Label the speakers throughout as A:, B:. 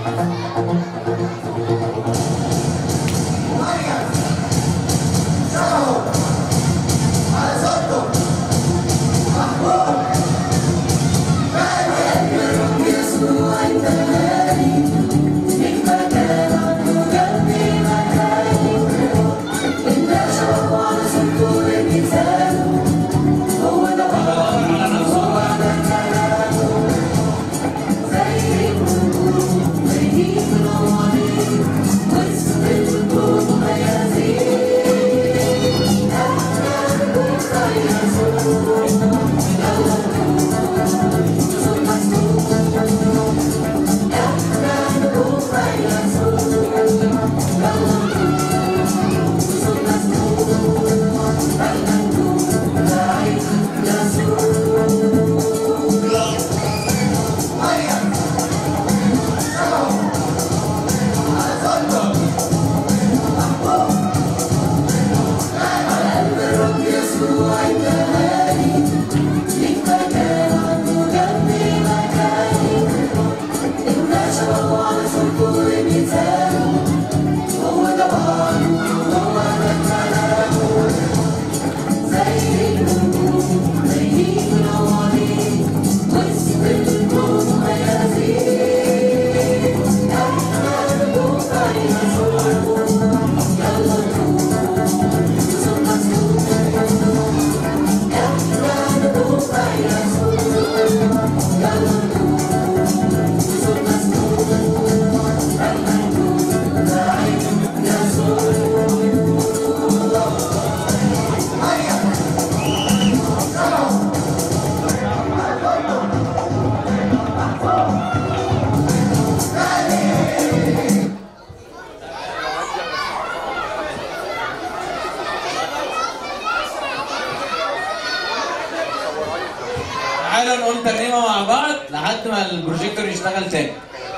A: تعالوا نقول ترنيمه مع بعض لحد ما البروجيكتور يشتغل تاني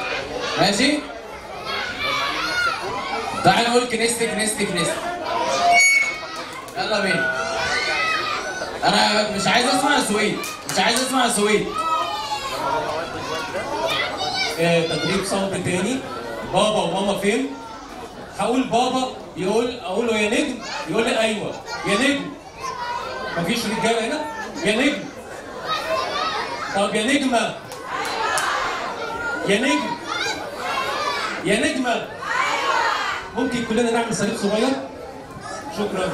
A: ماشي تعالوا نقول كنيستي كنيستي كنيستي يلا بينا انا مش عايز اسمع سويد مش عايز اسمع سويد
B: آه، تدريب صوت تاني بابا وماما فين هقول بابا يقول اقول له يا نجم يقول لي ايوه يا نجم مفيش رجاله هنا يا نجم طب يا نجمه يا نجم يا نجمه ممكن كلنا نعمل صليب صغير شكرا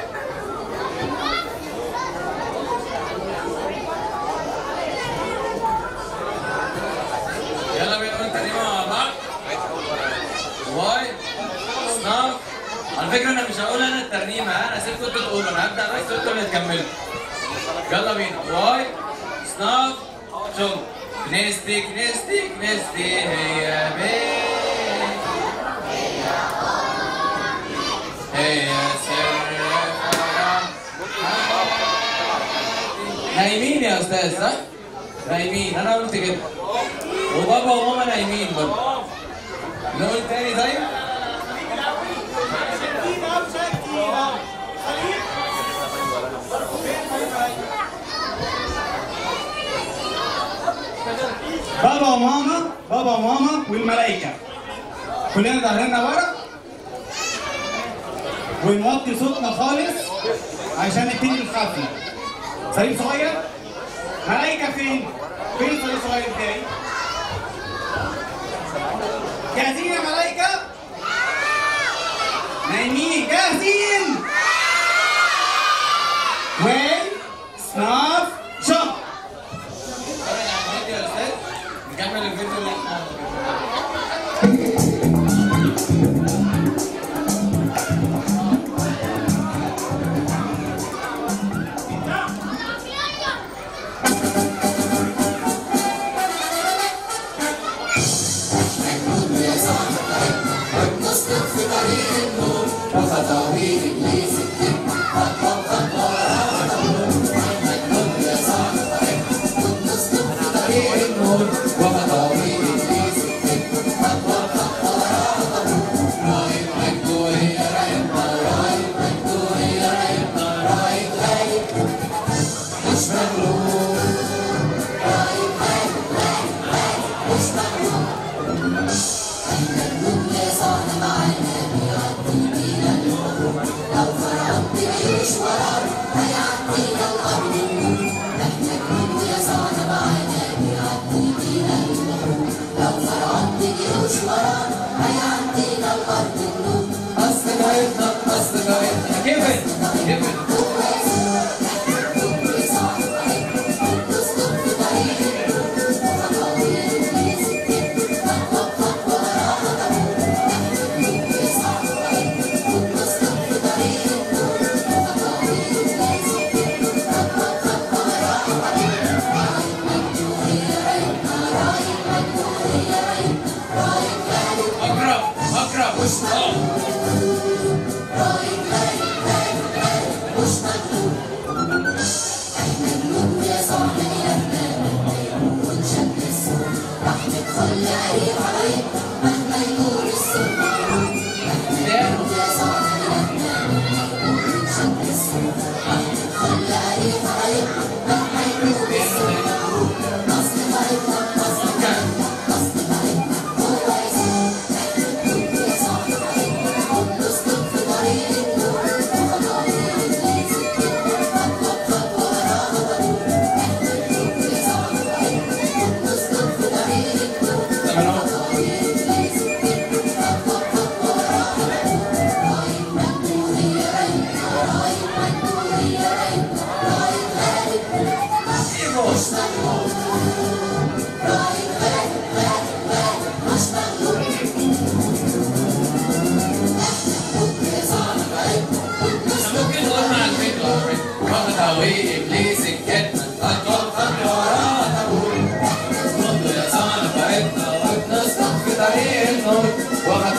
A: يلا بينا نقول ترنيمه مع بعض واي سناف على فكره انا مش هقول انا الترنيمه ها انا سيبكم انتوا تقولوا انا هبدا بس انتوا اللي تكملوا يلا بينا واي سناف شوف كنيستي كنيستي كنيستي هي بيت هي سر فرح نايمين يا استاذ صح؟ نايمين انا قلت كده وبابا وماما نايمين برضه نقول تاني طيب
C: بابا وماما بابا وماما والملائكة كلنا ظهرنا ورا ونوطي صوتنا خالص عشان نبتدي الحفلة صليب صغير ملائكة فين؟ فين الصليب الصغير بتاعي؟ جاهزين يا ملائكة؟ نايمين جاهزين؟ وين؟ سناف جمب
A: اتفرج على الفيديو يا استاذ نكمل الفيديو اللي احنا
D: وخطاوي إبليس خطوة خطوة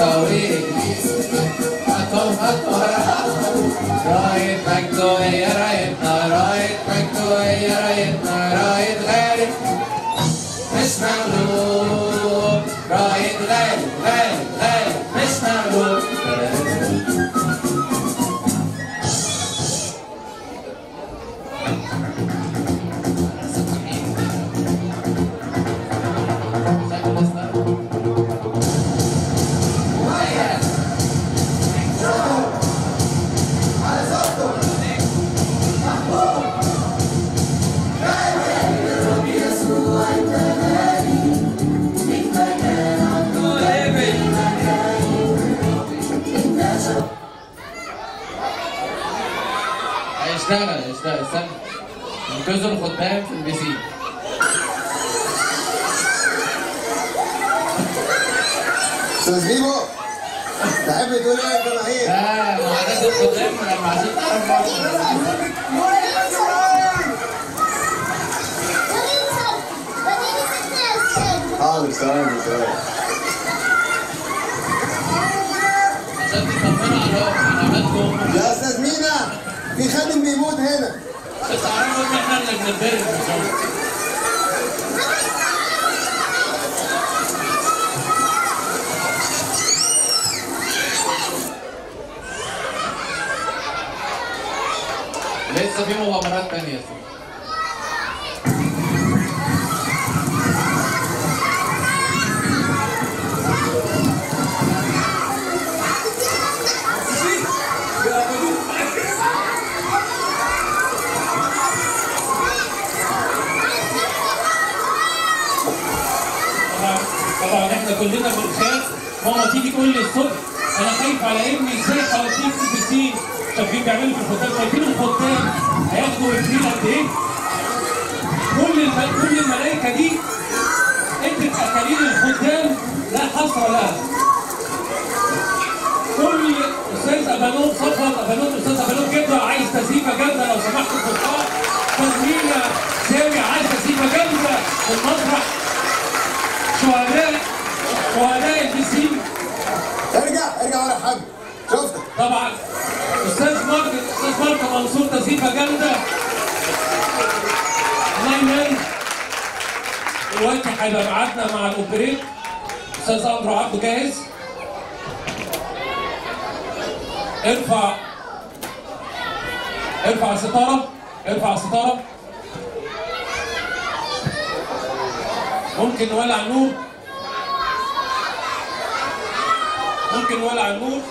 A: طويل هاتهم هاتهم رايد مجدو يا رايدنا رايد مجدو يا رايدنا رايد غالي مش مغلوب رايد غالي غالي غالي مش مغلوب هيشتغل هيشتغل استنى انقذوا الخدام في البسين
D: استاذ بيبو تحب تقول ايه يا جماهير؟
A: اه معادات الخدام لما عايزين تعرفوا
D: حاضر ثواني ثواني
A: عشان تطمنوا على حماتكم
D: يا استاذ مينا في خادم بيموت هنا
A: بس تعرفوا ان احنا اللي بنتضرب مش هم. لسه في مغامرات تانية يا سيدي.
B: طبعا طبعا احنا كلنا بنخاف ماما تيجي تقول لي الصبح انا خايف على ابني ازاي هوديه في البسين شايفين بيعملوا في الخدام شايفين الخدام هياخدوا ابنين قد ايه؟ كل الم... كل الملائكه دي ادت اكاليل الخدام لا حصر لها كل استاذ ابانوب صفوت ابانوب استاذ ابانوب جدا عايز تسييفه جامده لو سمحتوا في القاعه تزميله سامي عايز تسييفه جامده في المسرح شهداء شهداء البسين
D: ارجع ارجع ورا يا حاج شفتك
B: طبعا استاذ مارك استاذ مارك منصور تسييفه جامده الله ينال دلوقتي هيبقى ميعادنا مع الاوبريت استاذ اندرو عبده جاهز ارفع ارفع الستاره ارفع الستاره ممكن نولع النور ممكن نولع النور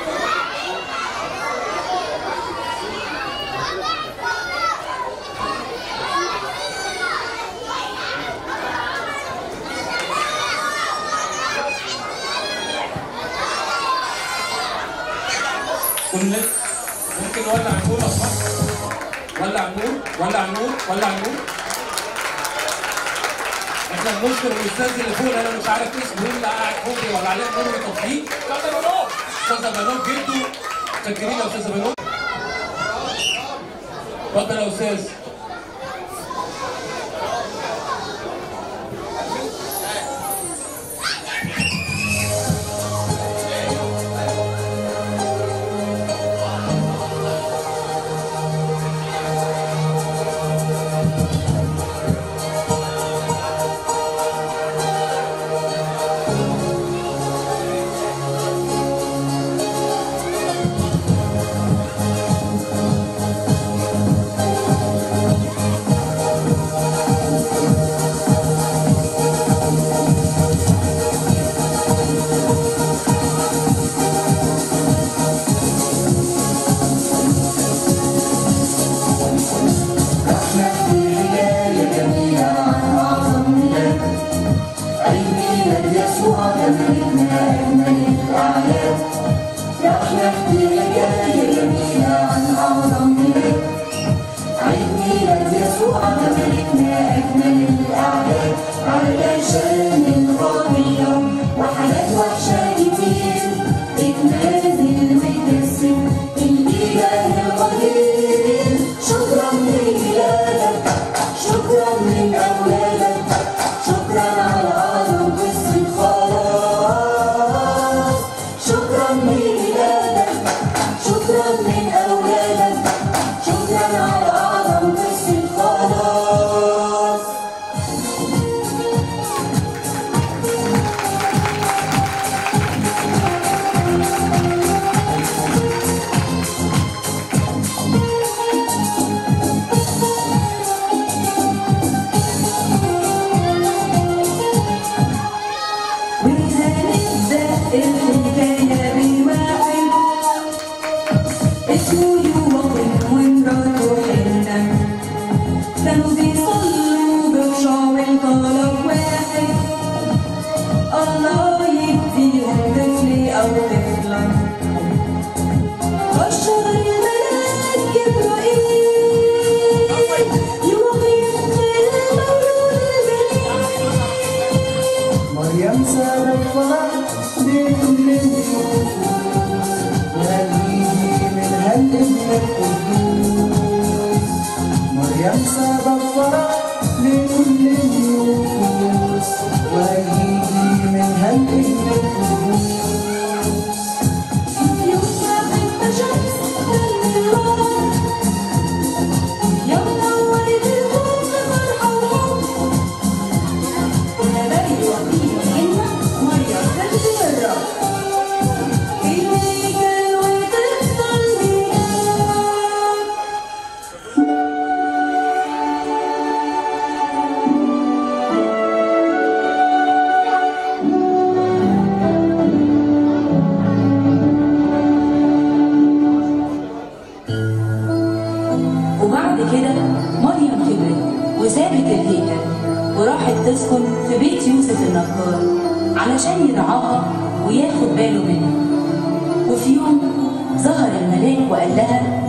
B: كل ممكن نولع النور يا صاحبي ولع النور ولع النور ولع النور احنا بنشكر الاستاذ اللي فوق انا مش عارف اسمه مين اللي قاعد فوق ولا عليه نور تطبيق استاذ بنوب استاذ بنوب جده متشكرين يا استاذ بنوب اتفضل يا استاذ
E: وحاجات وحشة كتير بتنازل وتقسم الإله القدير شكرا لإلهك شكرا من أولادك شكرا على أعظم قصة خلاص الحكاية بواحد اسمه يوقف ومراته حنة كانوا بيصلوا بمشاعر طلب واحد الله يديهم طفل أو طفلة بشر الملاك جبرائيل يوقف المولود الجليل
F: مريم سابت فرح لكل النفوس وهيجي من هالابن القدوس مريم سابت فرح لكل النفوس وهيجي من هالابن القدوس
E: يفرح الشمس بالنهار يوم ولد الكون فرحة وحب نبي وفيه منا مريم تنزل الرب إليك وتفضل بياك وبعد كده مريم كبرت وسابت الهيكل وراحت تسكن في بيت يوسف النجار علشان يرعاها وياخد باله منها وفي يوم ظهر الملاك وقال لها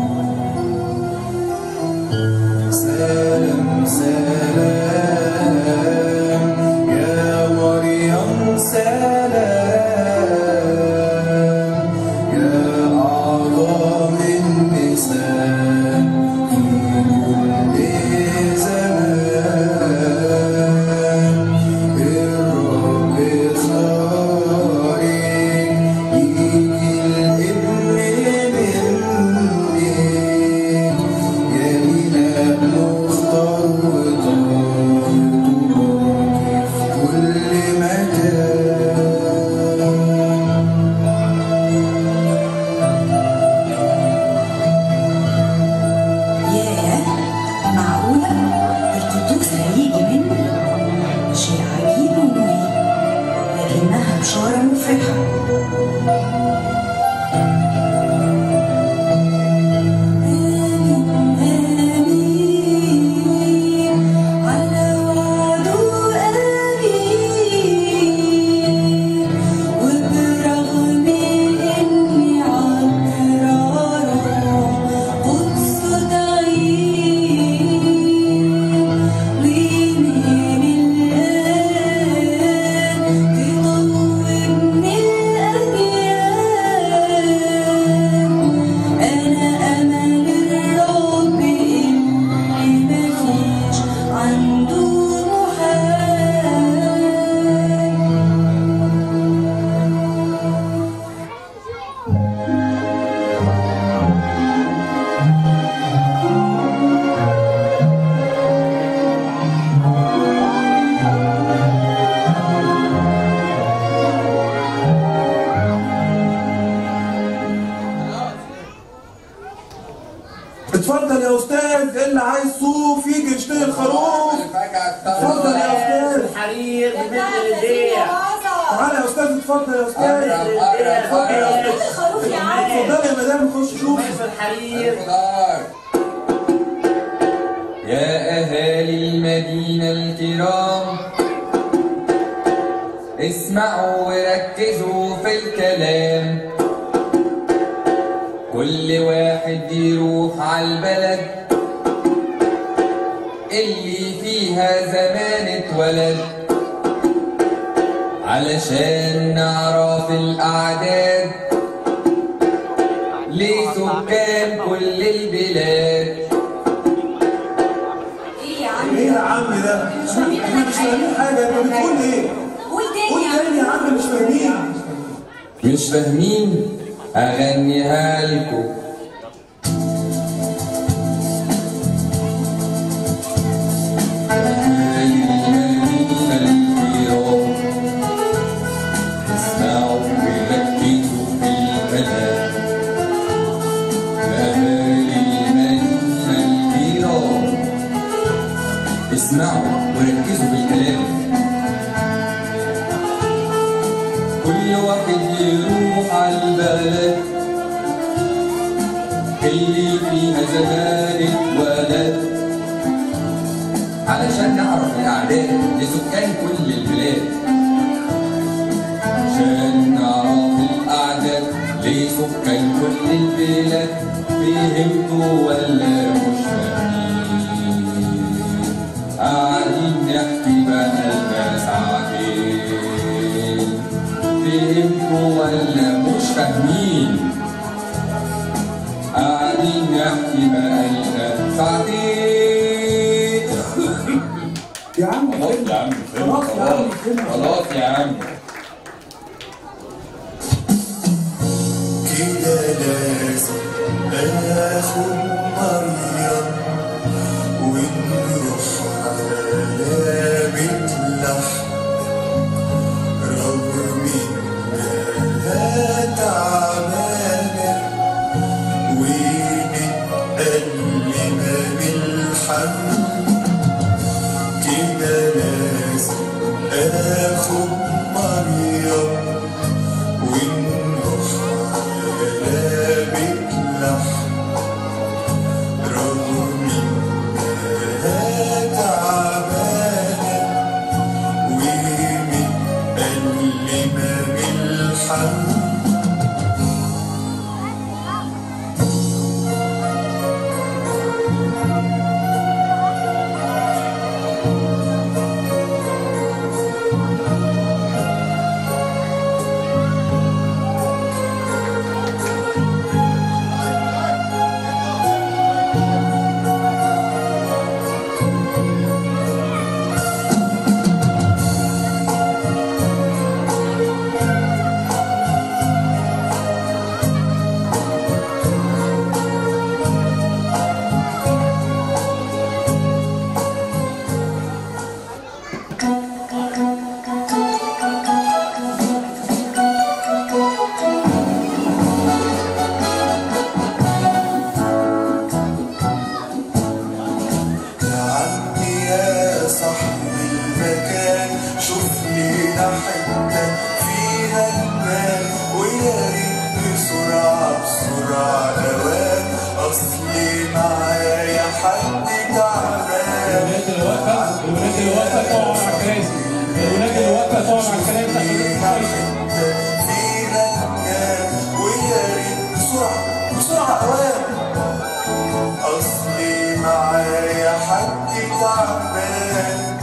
F: سلام سلام يا مريم سلام يا أعظم النساء في كل زمان الرب اختارك يجي الابن منك يا إله مختار وطاهر في كل مكان
E: ياه معقولة القدوس هيجي مني شيء عجيب ومريب لكنها بشارة مفرحة آمين آمين على وعده آمين وبرغم إني عكرانة قدس تعيين ومن الآن تطوبني الأديان أنا أمل الرب اللي مفيش عنده محال
F: اتفضل يا استاذ اللي عايز صوف يجي يشتري الخروف اتفضل يا استاذ
G: الحرير بمثل البيع
F: تعالى يا استاذ اتفضل يا استاذ اتفضل يا استاذ
E: خروف يا عم
F: اتفضل يا مدام خش شوف
G: الحرير
A: يا أهالي المدينة الكرام اسمعوا وركزوا في الكلام كل واحد يروح على البلد اللي فيها زمان اتولد علشان نعرف الأعداد لسكان كل البلاد
E: ايه يا عم
F: ايه يا عم ده احنا مش فاهمين حاجه انت بتقول ايه
E: قول
F: قول
E: تاني يا
F: تاني يا عم مش فاهمين
A: مش فاهمين أغنيها لكم اسمعوا وركزوا في الكلام أهالي المدينة الكرام اسمعوا وركزوا في الكلام
H: كل واحد يروح على البلد اللي فيها زمان اتولد علشان نعرف الأعداد لسكان كل البلاد عشان نعرف الأعداد لسكان كل البلاد فهمتوا ولا مش فاهمين قاعدين نحكي بقالنا ساعتين فهمتوا ولا مش فاهمين قاعدين نحكي بقالنا ساعتين
F: يا عم
H: خلاص يا عم
F: خلاص يا عم فهمنا.
H: خلاص يا عم
I: كده لازم اخد مريم ونروح على بيت لحم رغم انها تعبانه ومتألمة بالحمل كده لازم اخد مريم ونروح على بيت لحم رغم انها تعبانه ومتألمة بالحمل يا عمي يا صاحبي المكان شوف لنا حتة فيها المال ويا ريت بسرعة بسرعة أوان أصلي معايا حد تعبان
B: الولاد اللي واقفه الولاد اللي واقفه تقعوا على الكراسي الولاد اللي واقفه تقعوا على الكراسي عشان
I: فيها المال ويا ريت بسرعة بسرعة أوان أصلي معايا حد تعبان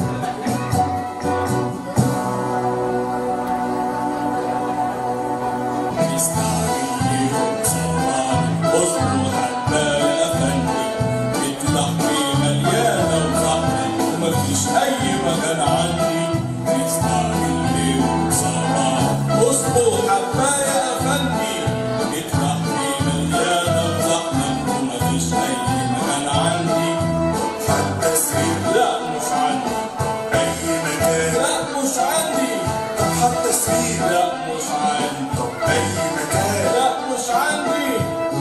H: مفيش اي مكان عندي بيستعمل ليه صباح اصبر حبايه يا افندي اطلع في مليانه وزحمه ومفيش اي مكان عندي
I: حتى سرير
H: لا مش عندي
I: أي مكان
H: لا مش عندي
I: طب حتى سرير
H: لا مش عندي
I: طب أي مكان
H: لا مش عندي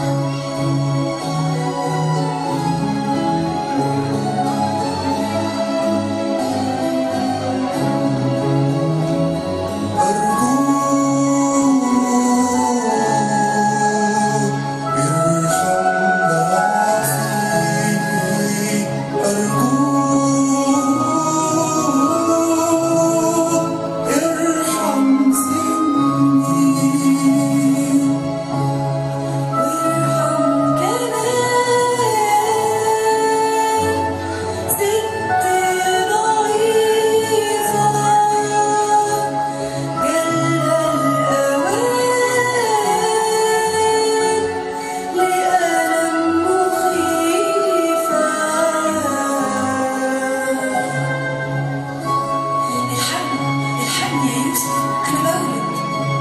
J: الحقني الحقني يا يوسف انا بولد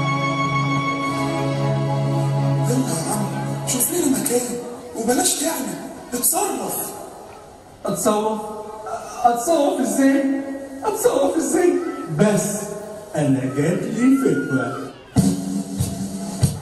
F: يلا يا عم شوف لنا مكان وبلاش تعمل اتصرف
K: اتصوف اتصوف ازاي اتصوف ازاي بس انا جات لي فكره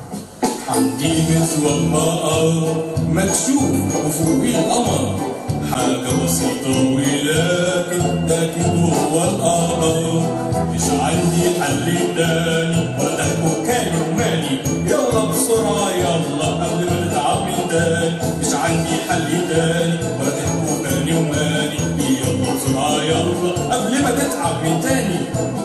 H: عندي نسوة بقى مكشوف وفوق القمر حاجة بسيطة ولكن لكن هو القرار مش عندي حل تاني ولا مكاني ومالي يلا بسرعة يلا قبل ما نتعب من تاني مش عندي حل تاني ولا مكاني ومالي يلا بسرعة يلا قبل ما تتعب من تاني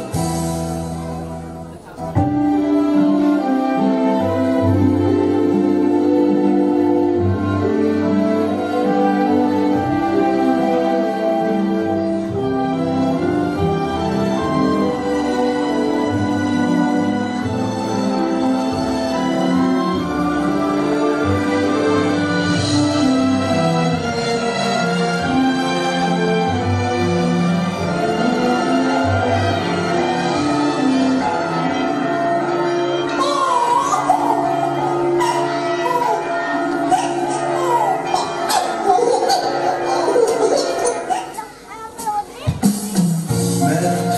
F: ما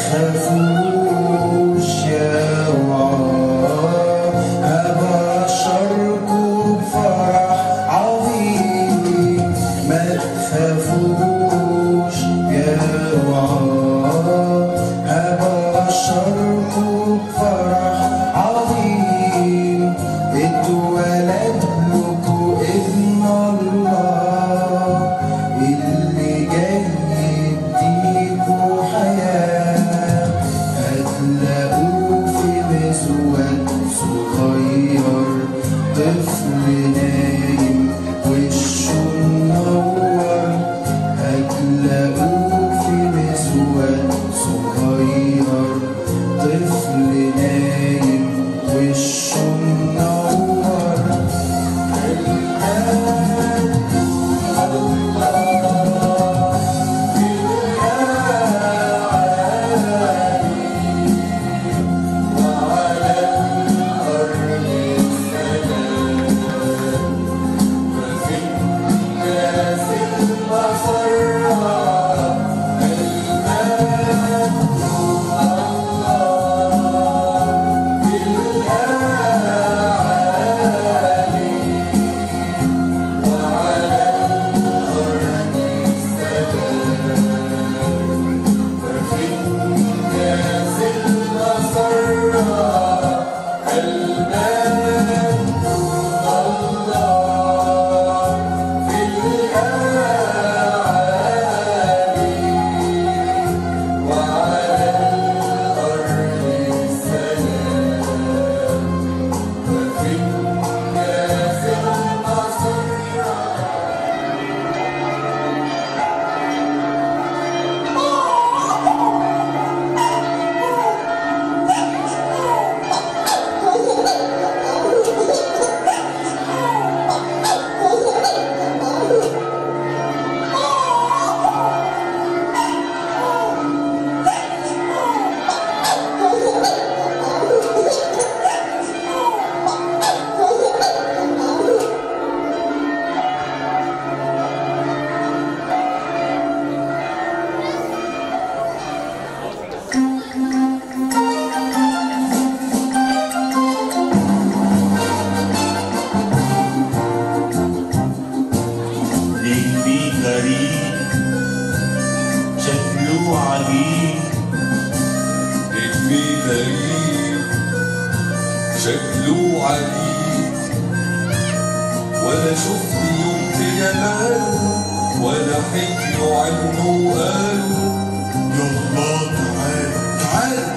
F: تخافوش يا وعار هبشركوا بفرح عظيم ما تخافوش يا وعار هبشركوا بفرح عظيم اتولد لكم ابن الله اللي جاي يديكوا حياة هتلاقوه في مسود صغير طفل نايم وشه منور هتلاقوه في مسود صغير طفل نايم وشه منور
L: ليلي غريب شكله عجيب
H: اسمي غريب شكله عجيب ولا شفت يوم في جماله ولا حكيوا عنه وقالوا
I: يلا تعال تعال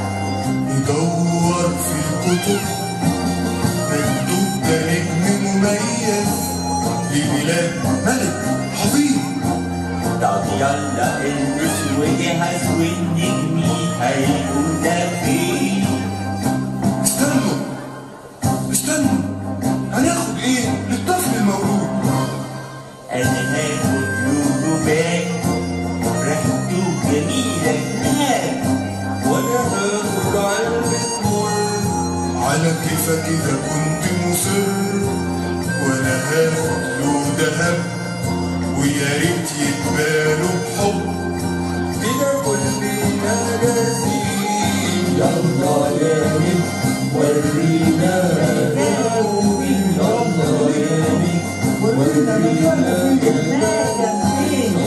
I: ندور في الكتب مكتوب ده نجم مميز لبلاد ملك عظيم
L: طب يلا البس وجهز والنجمي هيقول ده فين
I: استنوا استنوا هناخد ايه للطفل المولود
L: انا هاخد له باك ريحته جميلة هناك
H: وانا هاخد علبة مر
I: على كيفك اذا كنت مصر وانا هاخد له دهب ويا ريت يتبالوا بحب
H: كده كلنا جاهزين
L: يلا يا نجم ورينا يلا يا نجم ورينا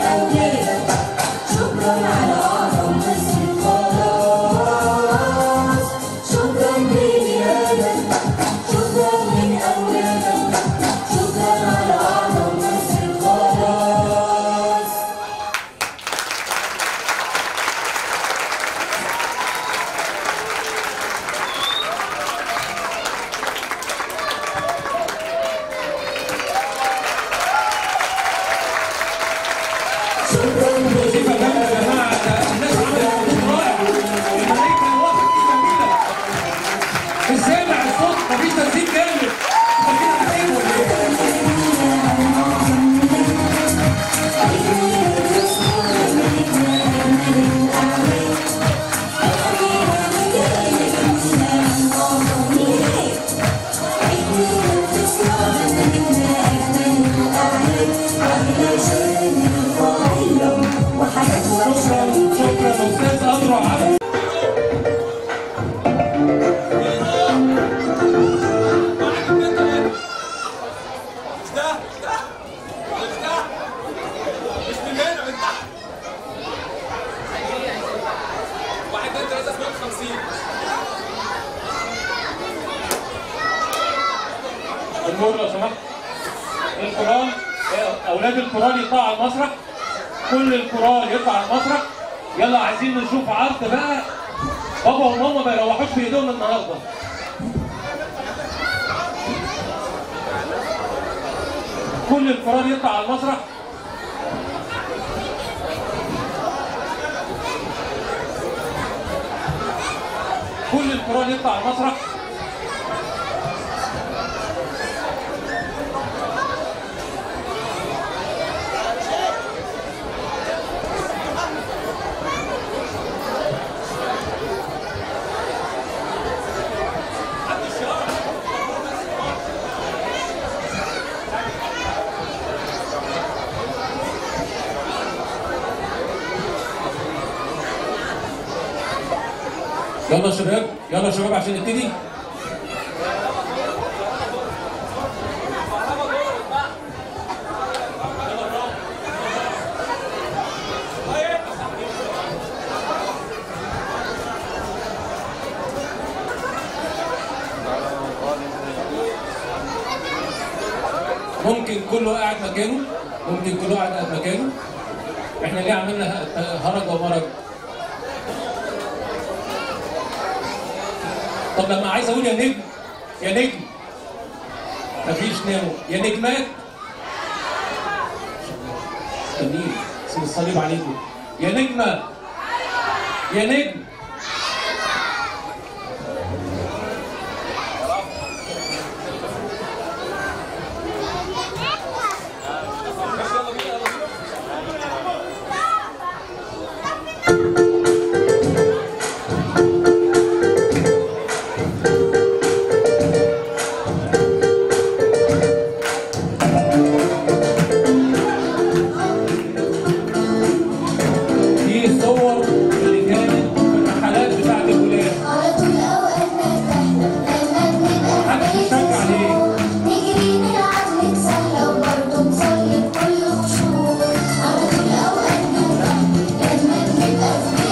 M: أولادك شكرا على أعظم مصر خلاص شكرا لبلادك شكرا من أولادك شكرا على أعظم مصر خلاص
B: وظيفه جامده يا جماعه ده الناس عملت مجهود رائع الملايكه الواحد دي جميله مش سامع الصوت مفيش تسجيل جامد فاكرين عارفين ولا شكرا شكرا استاذ اذرع عبد النور لو سمحت القرآن أولاد القرآن يطلعوا على المسرح كل القرآن يطلع على المسرح يلا عايزين نشوف عرض بقى بابا وماما ما يروحوش بإيدهم النهارده كل القرآن يطلع على المسرح كل القرآن يطلع على المسرح يلا يا شباب يلا يا شباب عشان نبتدي ممكن كله قاعد مكانه ممكن كله قاعد مكانه احنا ليه عملنا هرج ومرج طب لما عايز اقول يا نجم يا نجم مفيش نامو يا نجمات جميل اسم الصليب عليكم يا نجمة يا نجم دي الصور اللي كانت في الرحلات بتاعت الولاد
M: على طول أوقات مرتاحنا دايما نبقى
B: محدش يشجع ليه
M: نجري نلعب نتسلى وبرضه نصلي بكل خشوع على طول أوقات مرتاحنا دايما نبقى في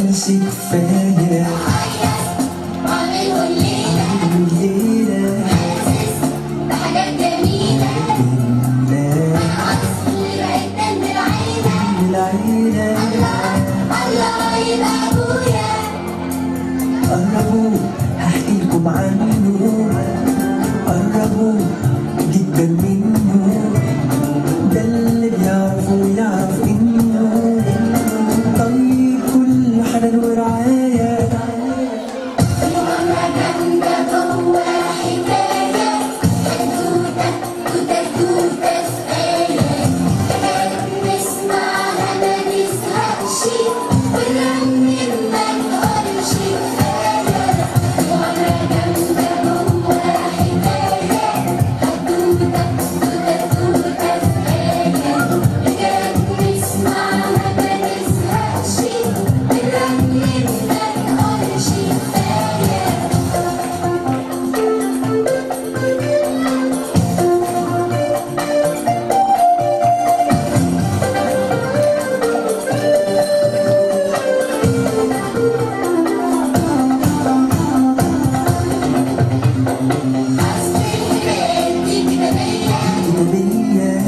L: شي كفاية
M: عامله الليلة
L: الليلة
M: بحاجات جميلة
L: لا
M: عصفور عدة من العيلة
L: العيلة
M: الله يبقى أبويا
L: قربوا هحكي لكم عنه قربوا جدا منه ده اللي بيعرفوا يعرف انه طيب كل حنان ورعاية
M: مرة جامدة جوا حكاية حدوتة توتة توتة في آية نسمعها ما نزهقش ونرنم ما نقولش كفاية مرة جامدة جوا حكاية حدوتة توتة توتة في آية نسمعها ما نزهقش ونرنم ما نقولش كفاية
L: كتابية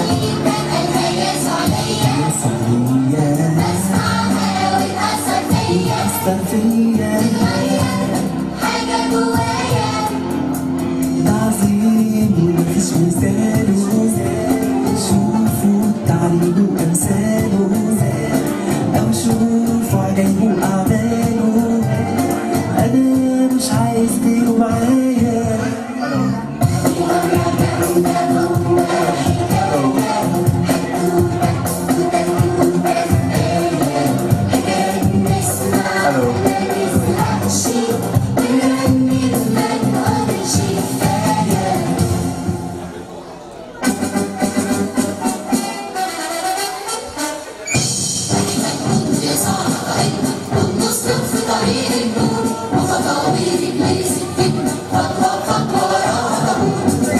L: صحية أثر فيا ده عظيم ومفيش مثاله شوفوا تعليمه أمثاله أو شوفوا عجايبه أعماله أنا مش عايز تيجوا معايا
M: ونسلك في طريق النور وخطاوي رجلي سكتنا خطوة بخطوة وراها طابور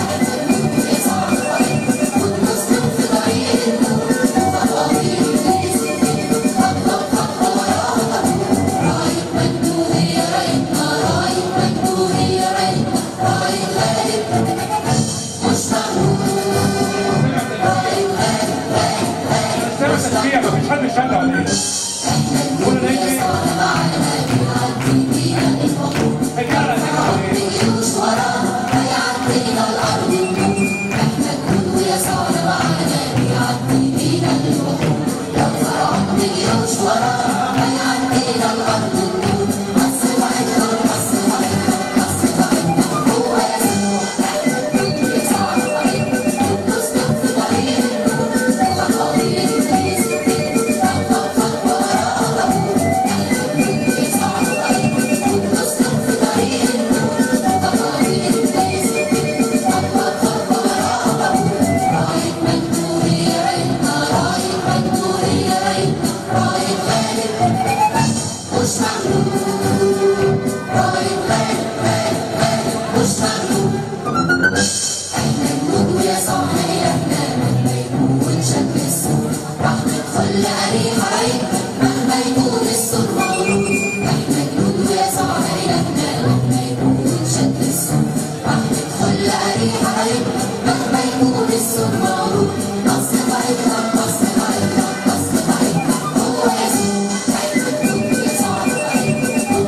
M: ونسلك في طريق النور وخطاوي رجلي سكتنا خطوة بخطوة وراها طابور راية مجدو هي رايتنا راية مجدو هي رايتنا راية غالب مش مغلوب راية غالب غالب غالب مش مغلوب
B: مفيش حد يشجع ولا ايه؟ كل ده يجري مش مغلوب راية غالب غالب غالب مش مغلوب احنا نموت ويا صاحبي احنا مهما يكون شكل السور راح ندخل لأريحة رايقة مهما يكون السور مغلوب احنا نموت ويا صاحبي احنا مهما يكون شكل السور راح ندخل لأريحة رايقة مهما يكون السور مغلوب نص ضعيفنا نص ضعيفنا نص ضعيفنا هو يسوع احنا نموت ويا صاحبي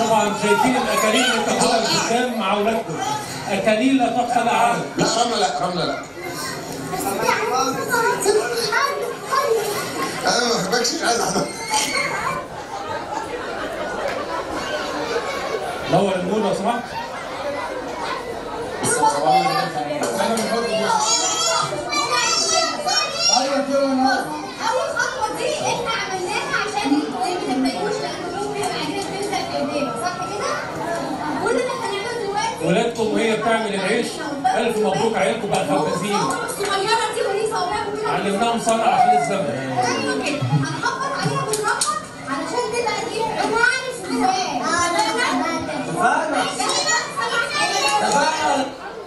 B: طبعا شايفين الاكاليل اللي بتاخدها الختام مع اولادكم اكاليل لا تقصى لا عدد
D: لا رملة لا رملة لا انا ما بحبكش مش عايز احضر
B: نور النور لو سمحت
M: اول خطوه دي احنا عملناها عشان البيبي ما يكونش لانه بيبقى عندنا تلزق في ايدينا صح كده؟ كل اللي هنعمله دلوقتي
B: ولادكم وهي بتعمل العيش الف مبروك عيالكم بقى خبازين
M: الصغيره دي وليسا وراها كده
B: علمناهم صنعه عشان الزمن
M: ايوه كده هنخبط عليها بالرقم علشان تبقى دي انا عارف ازاي اه لا لا
C: تفاعل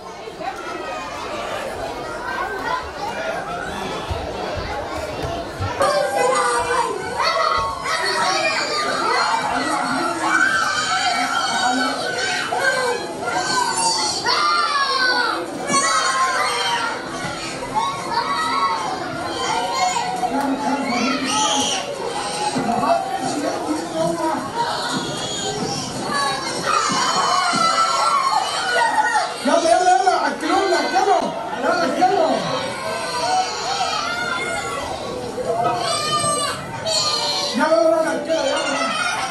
C: يلا يلا يلا اكلونا اكلوا يلا اكلوا يلا يلا اكلوا يلا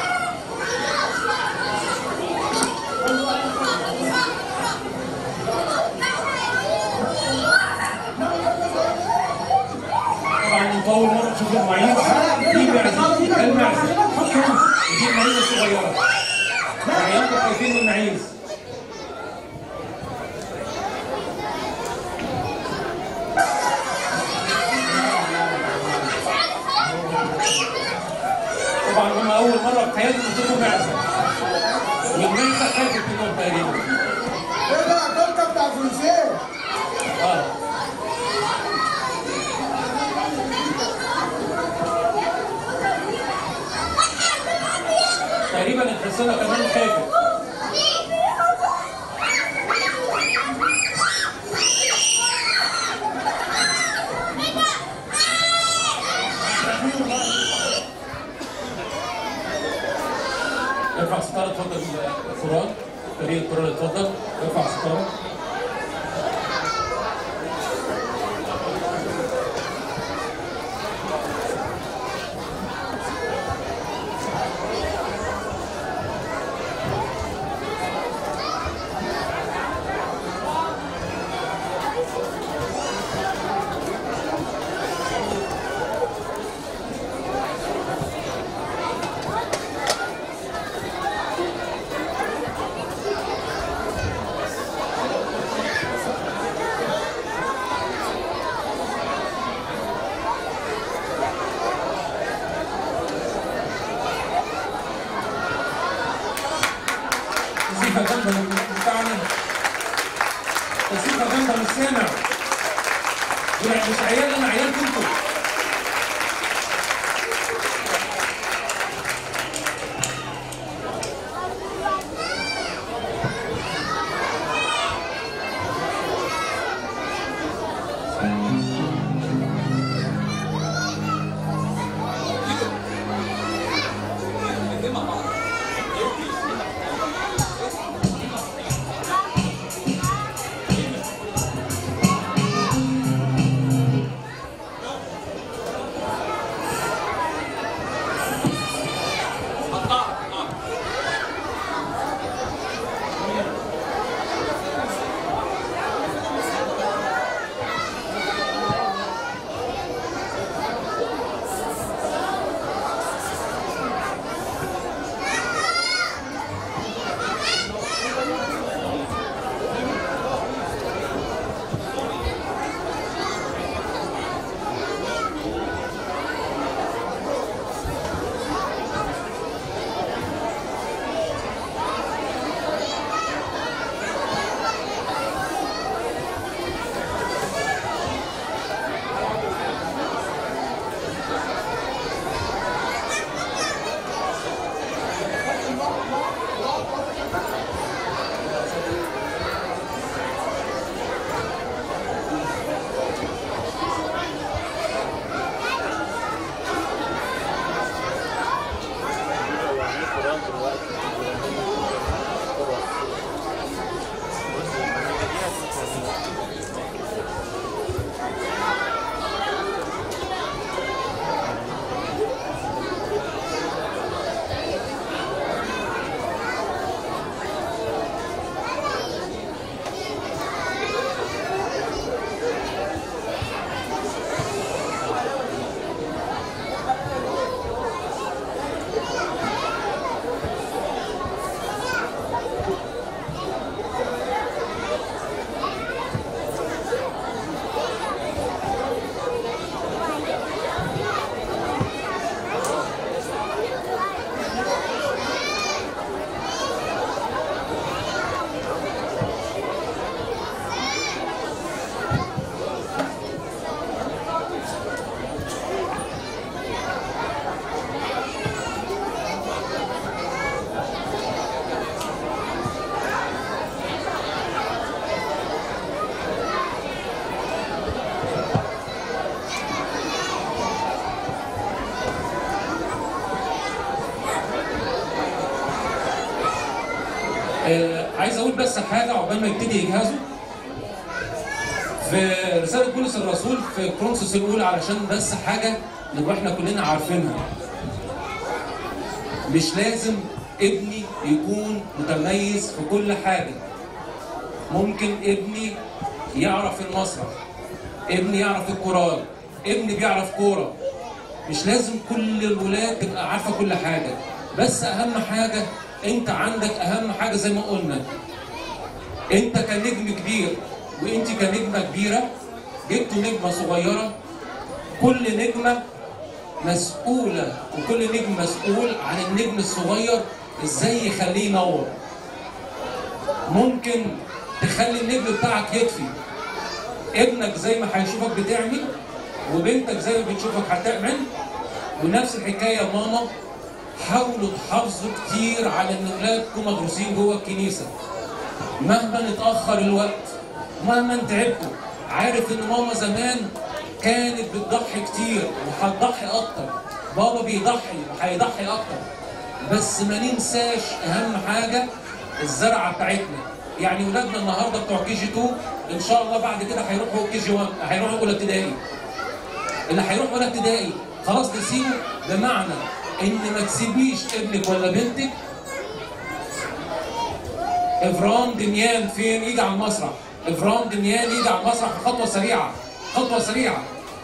B: طبعا انت اول مره تشوف المعيز دي معزه دي المعزه دي المعيزه الصغيره عيالكم خايفين من المعيز طبعا هم اول مره في حياتهم يشوفوا معزه والمعزه خافت منهم تقريبا
C: ايه ده اكلت بتاع الفروسيه
B: اه تقريبا الحصانه كمان خافت ارفع ستاره اتفضل القران فريق القران اتفضل ارفع ستاره تسيبها جنبها من بتاعنا تسيبها جنبها مش سامع دول مش عيال انا عيال كنتوا آه عايز اقول بس حاجه عقبال ما يبتدي يجهزوا في رساله بولس الرسول في كورنثوس الاولى علشان بس حاجه نبقى احنا كلنا عارفينها مش لازم ابني يكون متميز في كل حاجه ممكن ابني يعرف المسرح ابني يعرف الكورال ابني بيعرف كوره مش لازم كل الولاد تبقى عارفه كل حاجه بس اهم حاجه انت عندك اهم حاجه زي ما قلنا انت كنجم كبير وانت كنجمه كبيره جبتوا نجمه صغيره كل نجمه مسؤوله وكل نجم مسؤول عن النجم الصغير ازاي يخليه ينور ممكن تخلي النجم بتاعك يطفي ابنك زي ما هيشوفك بتعمل وبنتك زي ما بتشوفك هتعمل ونفس الحكايه يا ماما حاولوا تحافظوا كتير على ان اولادكم مدروسين جوه الكنيسه مهما اتاخر الوقت مهما تعبتوا عارف ان ماما زمان كانت بتضحي كتير وهتضحي اكتر بابا بيضحي وهيضحي اكتر بس ما ننساش اهم حاجه الزرعه بتاعتنا يعني ولادنا النهارده بتوع كي جي 2 ان شاء الله بعد كده هيروحوا كي جي 1 هيروحوا اولى ابتدائي اللي هيروح اولى ابتدائي خلاص نسيبه بمعنى ان ما تسيبيش ابنك ولا بنتك افرام دميان فين يجي على المسرح افرام دميان يجي على المسرح خطوه سريعه خطوه سريعه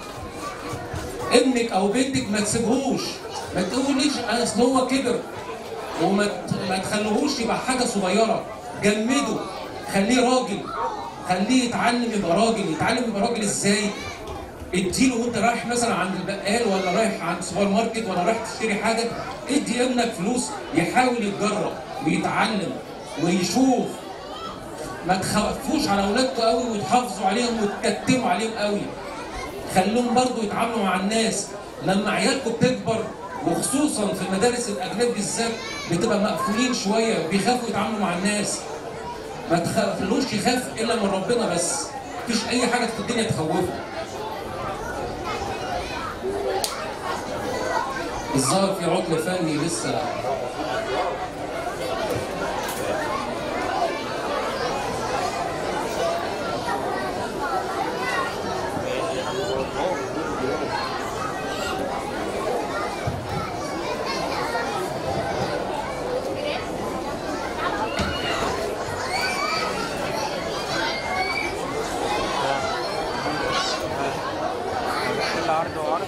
B: ابنك او بنتك ما تسيبهوش ما تقوليش اصل هو كبر وما ت- ما تخليهوش يبقى حاجه صغيره جمده خليه راجل خليه يتعلم يبقى راجل يتعلم يبقى راجل ازاي اديله وانت رايح مثلا عند البقال ولا رايح عند سوبر ماركت ولا رايح تشتري حاجه ادي ابنك فلوس يحاول يتجرب ويتعلم ويشوف ما تخافوش على اولادكم قوي وتحافظوا عليهم وتكتموا عليهم قوي خلوهم برضو يتعاملوا مع الناس لما عيالكم بتكبر وخصوصا في المدارس الاجنبي بالذات بتبقى مقفولين شويه بيخافوا يتعاملوا مع الناس ما تخلوش يخاف الا من ربنا بس مفيش اي حاجه في الدنيا تخوفه الظاهر في عطل فني لسه
N: عرض وعرض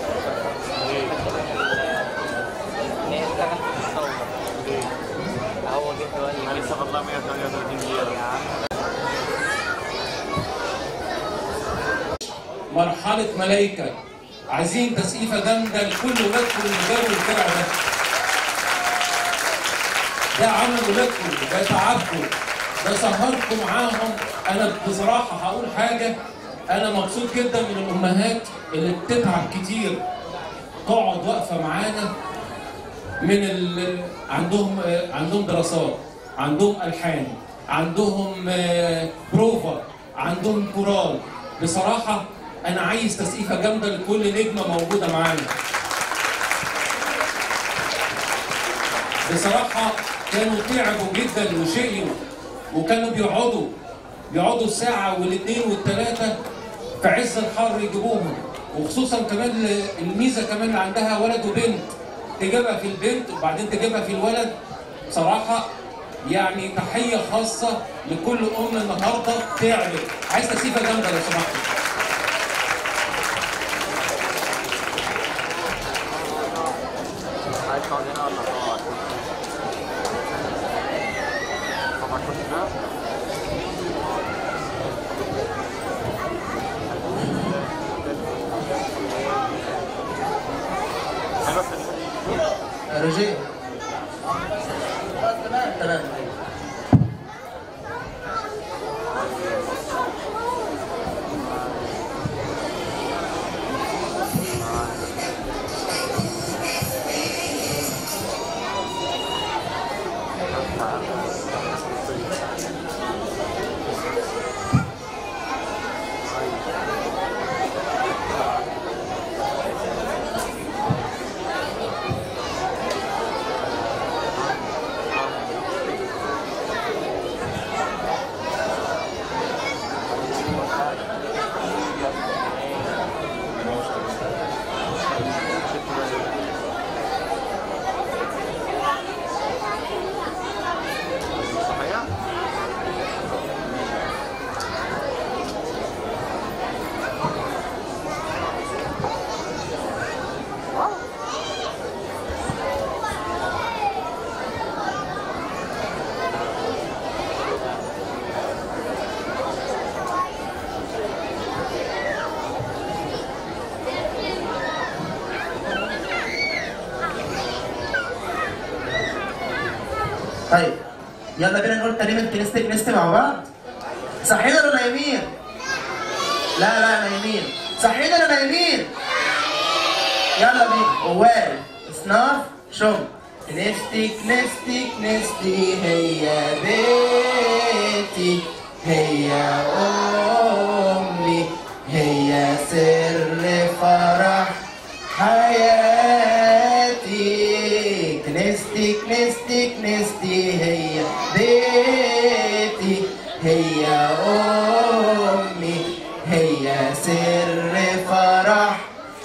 N: ليه اشتغلت في الثورة هو جه وقال لي لسه والله 138 دقيقة يا عم
B: مرحله ملايكه عايزين تسقيفه جامده لكل ولادكم اللي جابوا الفرع ده ده عمل ولادكم ده تعبكم ده سهركم معاهم انا بصراحه هقول حاجه انا مبسوط جدا من الامهات اللي بتتعب كتير تقعد واقفه معانا من ال... عندهم آه، عندهم دراسات عندهم الحان عندهم آه، بروفا عندهم كورال بصراحه انا عايز تسقيفه جامده لكل نجمه موجوده معانا بصراحه كانوا تعبوا جدا وشقيوا وكانوا بيقعدوا بيقعدوا الساعه والاثنين والثلاثه في عز الحر يجيبوهم وخصوصا كمان الميزه كمان اللي عندها ولد وبنت تجيبها في البنت وبعدين تجيبها في الولد بصراحه يعني تحيه خاصه لكل ام النهارده تعبت عايز تسيبها جامده لو سمحتوا
N: عايز تقعد هنا ولا تقعد؟ طبعا كنت ده
A: رجاء تمام
O: طيب يلا بينا نقول ترنيمة كنيستة كنيستة مع بعض صحينا ولا نايمين؟ لا لا نايمين صحينا ولا نايمين؟ يلا بينا وارد اصناف شم كنيستي كنيستي كنيستي هي بيتي هي أمي هي سر فرح حياتي كنيستي كنيستي كنيستي هي بيتي هي أمي هي سر فرح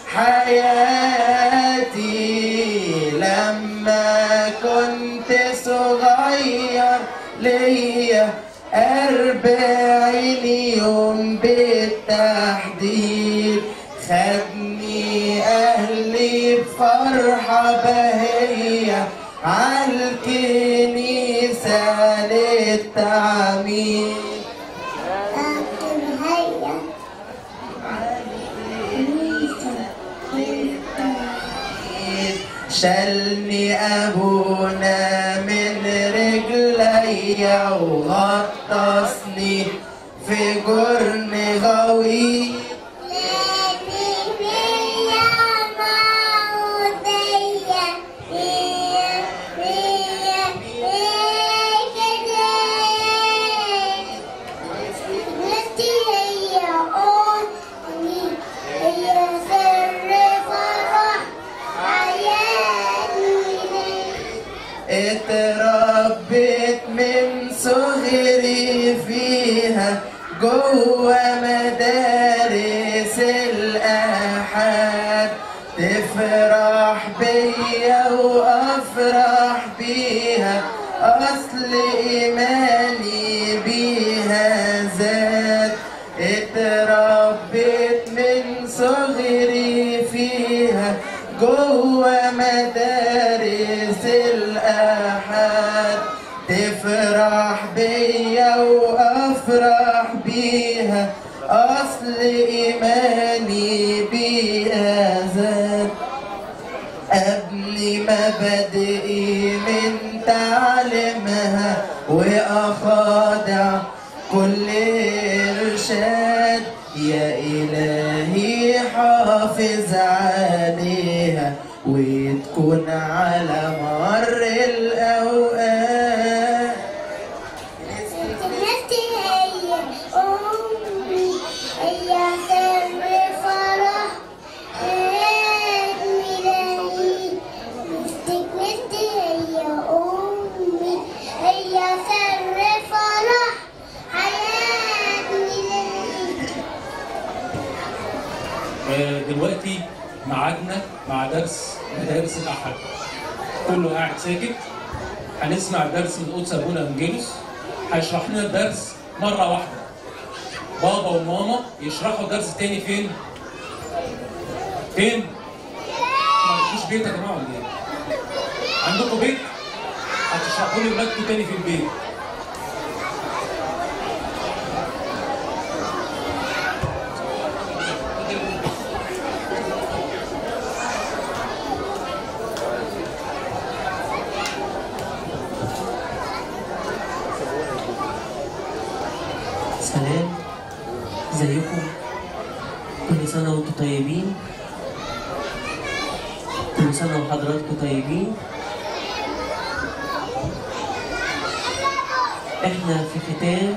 O: حياتي لما كنت صغير ليا أربعين يوم بالتحديد خدني أهلي بفرحة بهية عالكنيسة للتعميد شلني أبونا من رجلي وغطسني في جرن غوي اتربيت من صغري فيها جوه مدارس الأحد تفرح بيا وأفرح بيها أصل إيماني بيها زاد اتربيت من صغري فيها جوه مدارس الأحد تفرح بيا وأفرح بيها أصل إيماني بيها زاد أبني مبادئي من تعليمها وأخاضع كل إرشاد يا إلهي حافظ عليها وتكون على مر الأوقات
M: كنيستي هي أمي هي سر فرح عيد ميلادي كنيستي هي أمي هي سر فرح حياة ميلادي
B: آه، دلوقتي ميعادنا مع درس مدارس الأحد كله قاعد ساكت هنسمع درس من قدس أبونا أنجيلوس هيشرح لنا الدرس مرة واحدة بابا وماما يشرحوا درس تاني فين؟ فين؟ ما عندكوش بيت يا جماعة ولا إيه؟ عندكم بيت؟ هتشرحوا لي ولادكم تاني في البيت
P: سلام ازيكم كل سنة وانتم طيبين كل سنة وحضراتكم طيبين احنا في ختام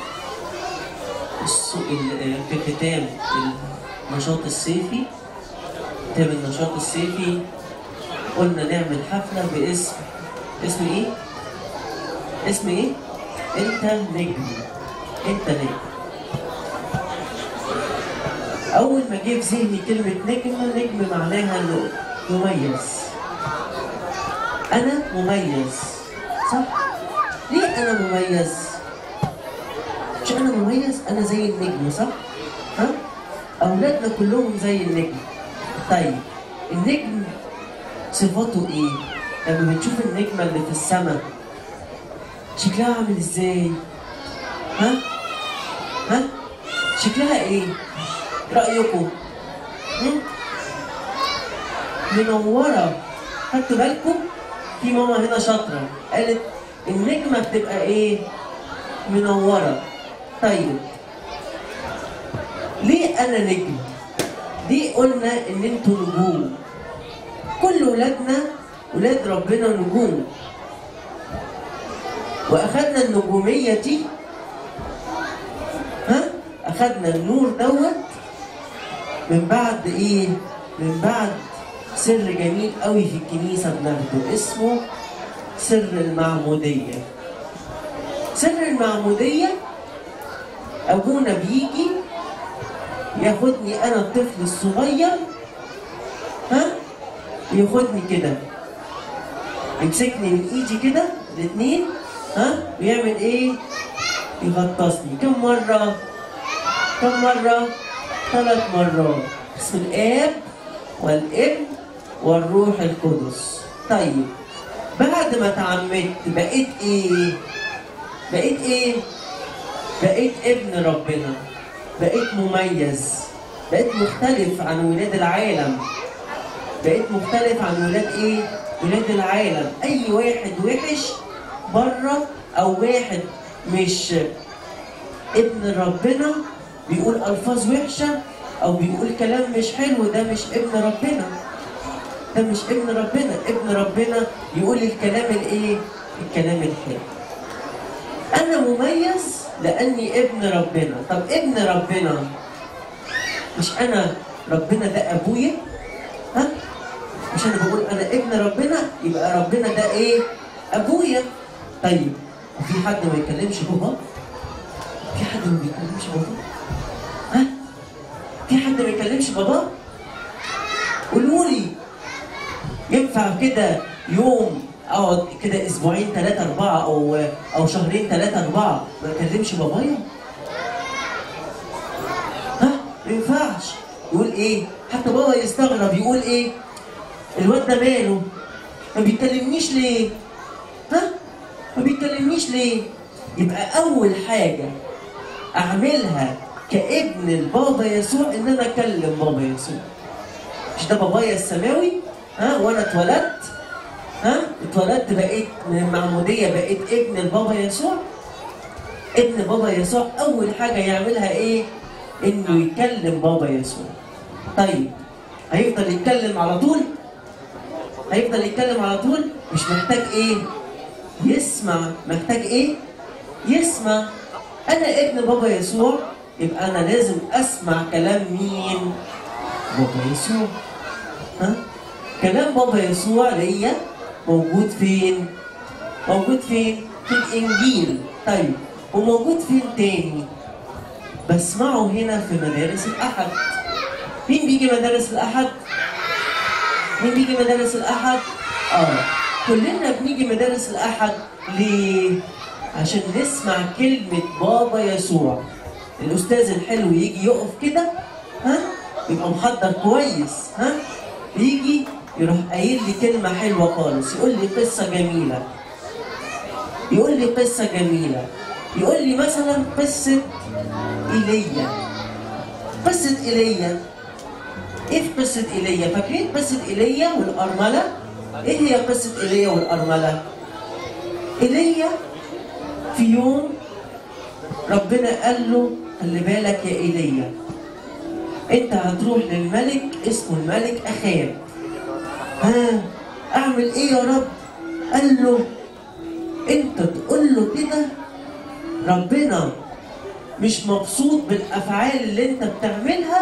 P: الس- ال- في ختام النشاط الصيفي ختام النشاط الصيفي قلنا نعمل حفلة باسم اسم ايه؟ اسم ايه؟ انت نجم انت نجم اول ما جه في ذهني كلمه نجم نجم معناها انه مميز انا مميز صح ليه انا مميز مش انا مميز انا زي النجم صح ها اولادنا كلهم زي النجم طيب النجم صفاته ايه لما بنشوف النجمه اللي في السماء شكلها عامل ازاي ها ها شكلها ايه رايكم هم؟ منوره خدتوا بالكم في ماما هنا شاطره قالت النجمة بتبقى ايه؟ منورة طيب ليه انا نجم؟ ليه قلنا ان انتوا نجوم؟ كل ولادنا ولاد ربنا نجوم واخدنا النجومية دي ها؟ اخدنا النور دوت من بعد ايه؟ من بعد سر جميل قوي في الكنيسة بناخده اسمه سر المعمودية سر المعمودية أبونا بيجي ياخدني أنا الطفل الصغير ها ياخدني كده يمسكني من ايدي كده الاتنين ها ويعمل ايه؟ يغطسني كم مرة؟ كم مرة؟ ثلاث مرات باسم الآب والابن والروح القدس طيب بعد ما اتعمدت بقيت ايه؟ بقيت ايه؟ بقيت ابن ربنا بقيت مميز بقيت مختلف عن ولاد العالم بقيت مختلف عن ولاد ايه؟ ولاد العالم اي واحد وحش بره او واحد مش ابن ربنا بيقول الفاظ وحشه او بيقول كلام مش حلو ده مش ابن ربنا ده مش ابن ربنا ابن ربنا يقول الكلام الايه الكلام الحلو انا مميز لاني ابن ربنا طب ابن ربنا مش انا ربنا ده ابويا ها مش انا بقول انا ابن ربنا يبقى ربنا ده ايه ابويا طيب وفي حد ما يكلمش بابا في حد ما بيكلمش بابا ها في حد ما يكلمش بابا قولوا لي ينفع كده يوم اقعد كده اسبوعين ثلاثة أربعة أو أو شهرين ثلاثة أربعة ما أكلمش بابايا؟ ها؟ ما ينفعش يقول إيه؟ حتى بابا يستغرب يقول إيه؟ الواد ده ماله؟ ما بيكلمنيش ليه؟ ها؟ ما بيكلمنيش ليه؟ يبقى أول حاجة أعملها كابن البابا يسوع إن أنا أكلم بابا يسوع. مش ده بابايا السماوي؟ ها؟ وأنا اتولدت ها اتولدت بقيت من المعمودية بقيت ابن البابا يسوع ابن بابا يسوع أول حاجة يعملها إيه؟ إنه يكلم بابا يسوع طيب هيفضل يتكلم على طول؟ هيفضل يتكلم على طول؟ مش محتاج إيه؟ يسمع محتاج إيه؟ يسمع أنا ابن بابا يسوع يبقى أنا لازم أسمع كلام مين؟ بابا يسوع ها؟ كلام بابا يسوع ليا موجود فين؟ موجود فين؟ في الإنجيل طيب وموجود فين تاني؟ بسمعه هنا في مدارس الأحد مين بيجي مدارس الأحد؟ مين بيجي مدارس الأحد؟ آه كلنا بنيجي مدارس الأحد ليه؟ عشان نسمع كلمة بابا يسوع الأستاذ الحلو يجي يقف كده ها؟ يبقى محضر كويس ها؟ يجي يروح قايل لي كلمة حلوة خالص يقول لي قصة جميلة يقول لي قصة جميلة يقول لي مثلا قصة إيليا قصة إيليا إيه في قصة إيليا؟ فاكرين قصة إيليا والأرملة؟ إيه هي قصة إيليا والأرملة؟ إيليا في يوم ربنا قال له خلي بالك يا إيليا أنت هتروح للملك اسمه الملك أخاب ها اعمل ايه يا رب قال له انت تقول له كده ربنا مش مبسوط بالافعال اللي انت بتعملها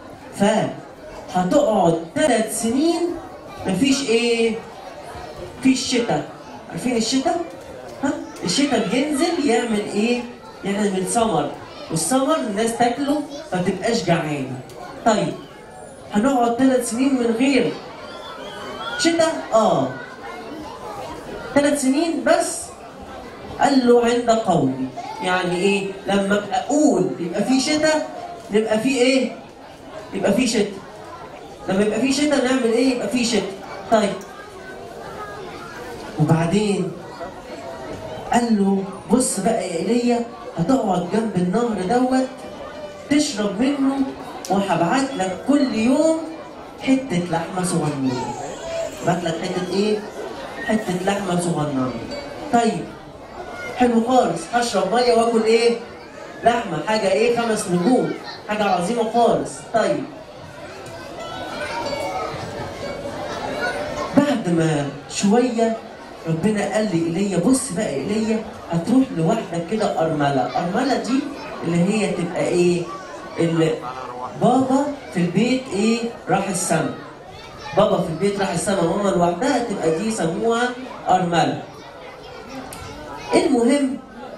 P: فهتقعد ثلاث سنين مفيش ايه مفيش شتاء عارفين الشتاء ها الشتاء بينزل يعمل ايه يعمل سمر والسمر الناس تاكله ما تبقاش جعانه طيب هنقعد ثلاث سنين من غير شتاء اه ثلاث سنين بس قال له عند قولي يعني ايه لما ابقى اقول يبقى في شتاء نبقى في ايه يبقى في شتاء لما يبقى في شتاء نعمل ايه يبقى في شتاء طيب وبعدين قال له بص بقى يا ايليا هتقعد جنب النهر دوت تشرب منه وهبعت لك كل يوم حته لحمه صغنونه بعت لك حته ايه؟ حته لحمه صغننه. طيب حلو خالص هشرب ميه واكل ايه لحمه حاجه ايه خمس نجوم حاجه عظيمه خالص طيب بعد ما شويه ربنا قال لي ايليا بص بقى ايليا هتروح لوحدك كده ارمله ارمله دي اللي هي تبقى ايه اللي بابا في البيت ايه راح السما بابا في البيت راح السما ماما لوحدها تبقى دي يسموها ارمله المهم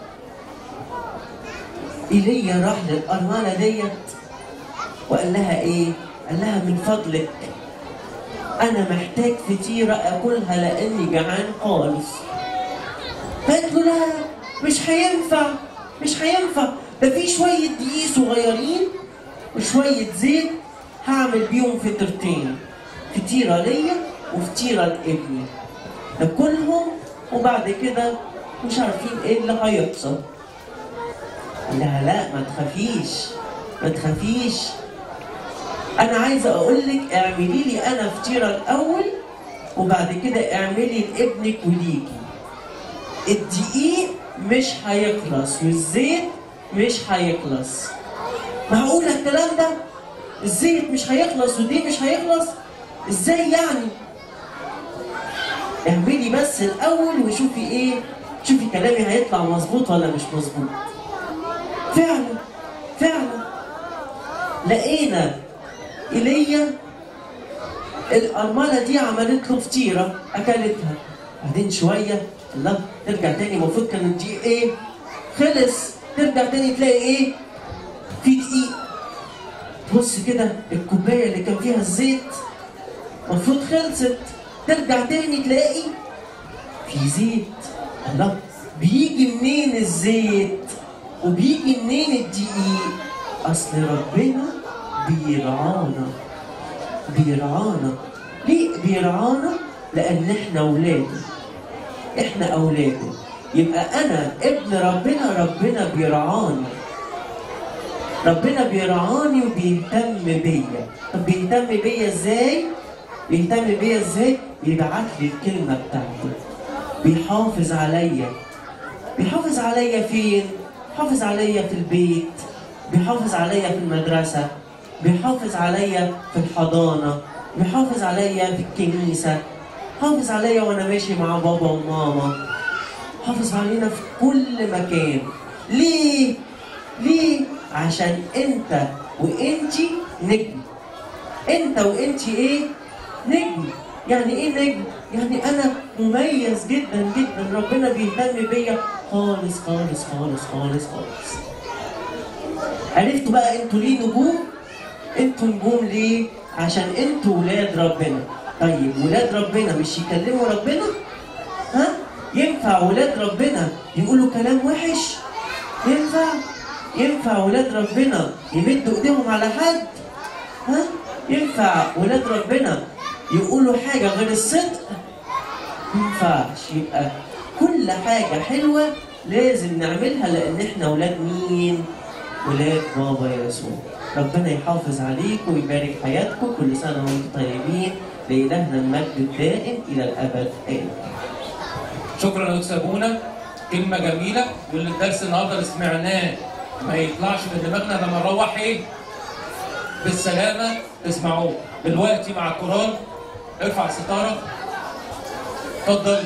P: ايليا راح للارمله ديت وقال لها ايه قال لها من فضلك انا محتاج فطيره اكلها لاني جعان خالص قالت له لا مش هينفع مش هينفع ده في شويه دقيق صغيرين وشويه زيت هعمل بيهم فطيرتين فطيره ليا وفطيره لابني ناكلهم وبعد كده مش عارفين ايه اللي هيحصل لا لا ما تخافيش ما تخافيش انا عايزه اقول لك اعملي لي انا فطيره الاول وبعد كده اعملي لابنك وليكي الدقيق مش هيخلص والزيت مش هيخلص معقولة الكلام ده الزيت مش هيخلص والدقيق مش هيخلص ازاي يعني اعملي بس الاول وشوفي ايه شوفي كلامي هيطلع مظبوط ولا مش مظبوط فعلا فعلا لقينا ايليا الأرملة دي عملت له فطيرة أكلتها بعدين شوية الله ترجع تاني المفروض كان الدقيق إيه؟ خلص ترجع تاني تلاقي إيه؟ في دقيق تبص كده الكوباية اللي كان فيها الزيت المفروض خلصت ترجع تاني تلاقي في زيت الله بيجي منين الزيت وبيجي منين الدقيق أصل ربنا بيرعانا بيرعانا ليه بيرعانا لان احنا اولاده احنا اولاده يبقى انا ابن ربنا ربنا بيرعاني ربنا بيرعاني وبيهتم بيا طب بيهتم بيا ازاي بيهتم بيا ازاي بيبعت لي الكلمه بتاعته بيحافظ عليا بيحافظ عليا فين بيحافظ عليا في البيت بيحافظ عليا في المدرسه بيحافظ عليا في الحضانة بيحافظ عليا في الكنيسة حافظ عليا وانا ماشي مع بابا وماما حافظ علينا في كل مكان ليه؟ ليه؟ عشان انت وانتي نجم انت وانتي ايه؟ نجم يعني ايه نجم؟ يعني انا مميز جدا جدا ربنا بيهتم بيا خالص خالص خالص خالص خالص عرفتوا بقى انتوا ليه نجوم؟ انتوا نجوم ليه؟ عشان انتوا ولاد ربنا. طيب ولاد ربنا مش يكلموا ربنا؟ ها؟ ينفع ولاد ربنا يقولوا كلام وحش؟ ينفع؟ ينفع ولاد ربنا يمدوا ايديهم على حد؟ ها؟ ينفع ولاد ربنا يقولوا حاجة غير الصدق؟ ما ينفعش يبقى كل حاجة حلوة لازم نعملها لأن احنا ولاد مين؟ ولاد بابا يسوع. ربنا يحافظ عليكم ويبارك حياتكم كل سنة وانتم طيبين لإلهنا المجد الدائم إلى الأبد آمين
B: شكرا يا استاذ ابونا كلمه جميله واللي الدرس النهارده اللي سمعناه ما يطلعش من دماغنا لما نروح ايه بالسلامه تسمعوه دلوقتي مع القران ارفع الستاره اتفضل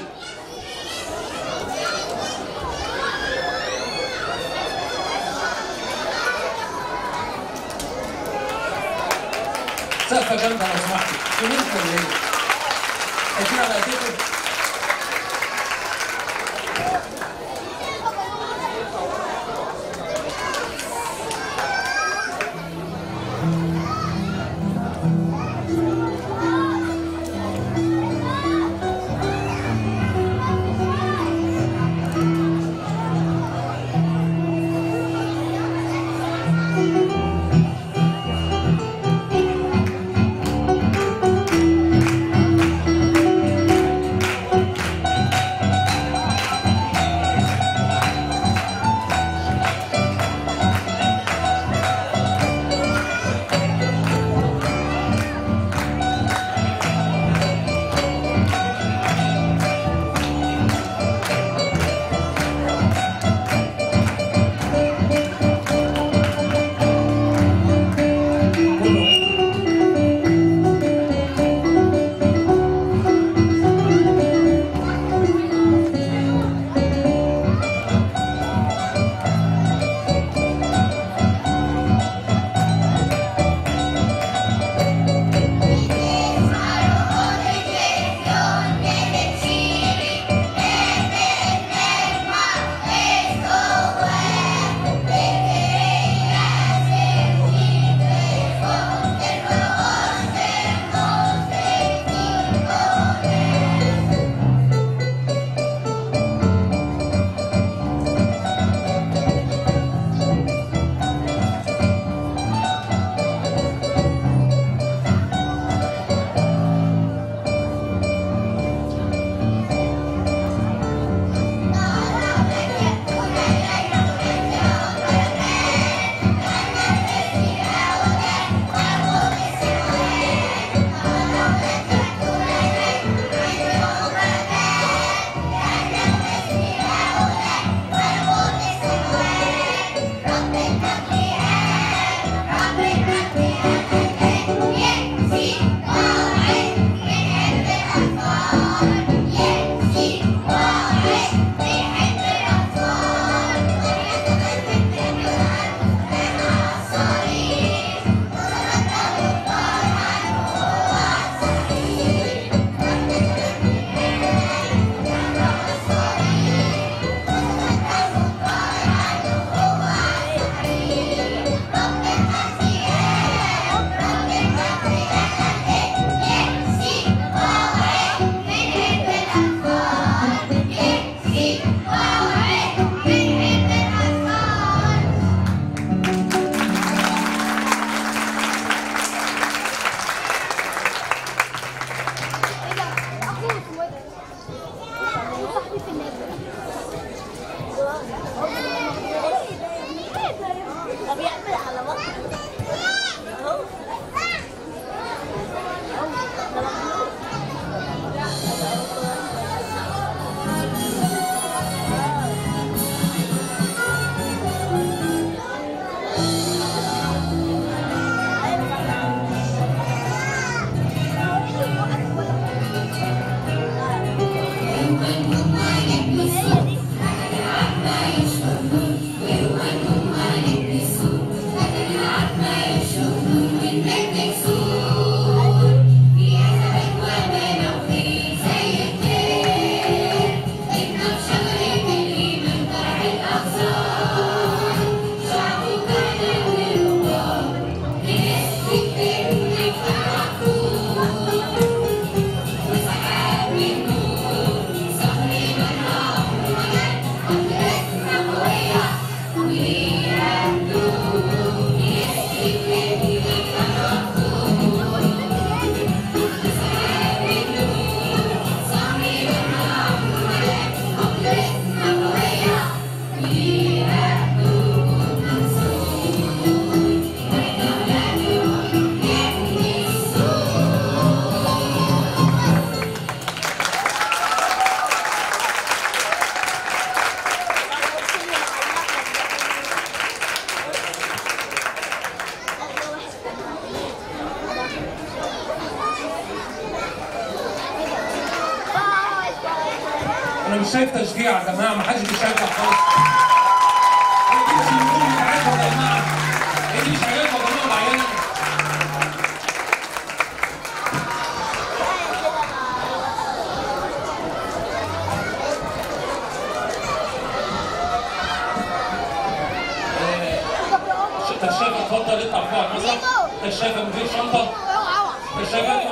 B: سقفه جامده لو سمحتوا سمعتوا ولا ايه؟ عايزين على ايديكم شايف تشجيع يا جماعه ما حدش بيشجع خالص هي دي مش النجوم بتاعتهم يا جماعه هي دي مش عيالكم يا جماعه العيال كشافه اتفضل اطلع فوق على المسرح كشافه من غير شنطه كشافه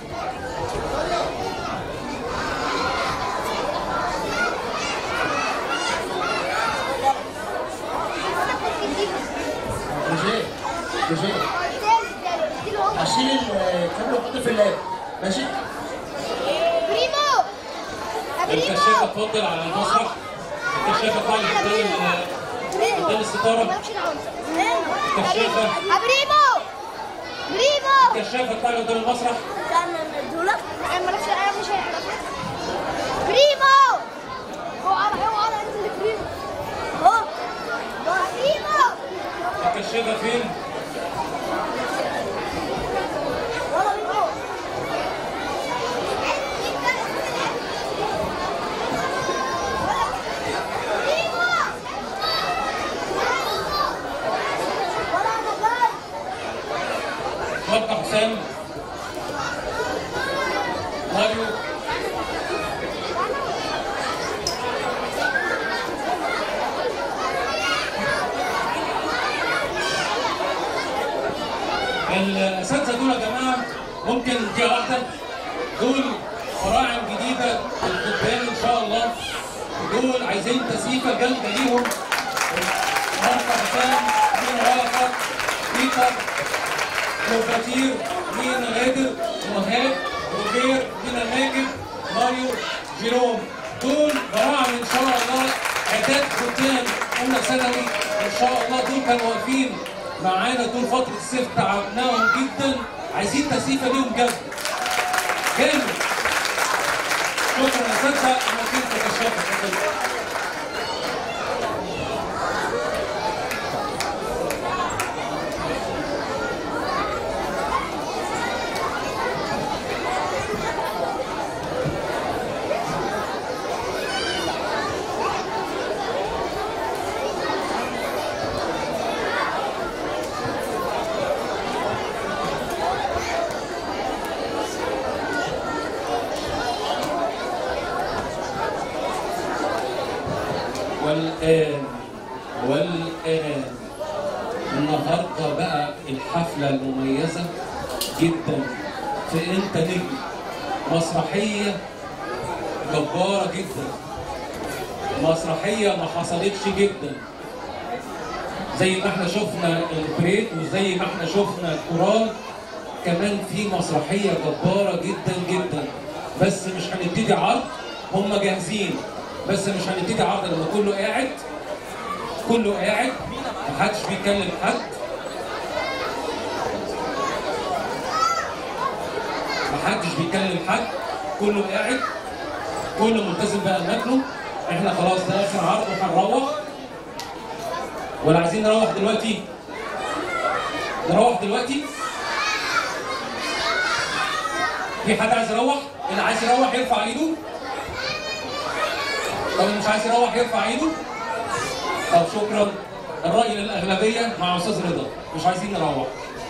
P: روجيه روجيه هشيل الكاميرا واحطه في اللاب ماشي؟
M: بريمو
B: الكشافه اتفضل على المسرح الكشافه طالع قدام ال- قدام الستاره كشافه
M: بريمو بريمو
B: الكشافه طالع قدام المسرح
M: استنى ندولك انا مالكش انا مش هيعرف بريمو هو على هو على انزل بريمو هو بريمو
B: الكشافه فين؟
M: ولا بريمو
B: اتفضل حسام ماريو الاساتذه دول يا جماعه ممكن دي واحده دول فراعنه جديده للقدام ان شاء الله دول عايزين تسييفه جامده ليهم مرفع حسام مين ورقه بيتر كلوفاتير مينا نادر وهاب روبير مينا ماجد ماريو جيروم دول براعم ان شاء الله اعداد ختام اولى ثانوي ان شاء الله دول كانوا واقفين معانا طول فتره الصيف تعبناهم جدا عايزين تسييفه ليهم جد جامد شكرا يا اساتذه انا كنت بشكرك والآن والآن النهارده بقى الحفلة المميزة جدا في انت نجم مسرحية جبارة جدا مسرحية ما حصلتش جدا زي ما احنا شفنا البريك وزي ما احنا شفنا الكورال كمان في مسرحية جبارة جدا جدا بس مش هنبتدي عرض هم جاهزين بس مش هنبتدي عرض لما كله قاعد كله قاعد محدش بيتكلم حد محدش بيتكلم حد كله قاعد كله ملتزم بقى مكانه احنا خلاص ده اخر عرض وهنروح ولا عايزين نروح دلوقتي نروح دلوقتي في حد عايز يروح اللي عايز يروح يرفع ايده طب اللي مش عايز يروح يرفع ايده طب شكرا الرأي للأغلبية مع أستاذ رضا مش عايزين نروح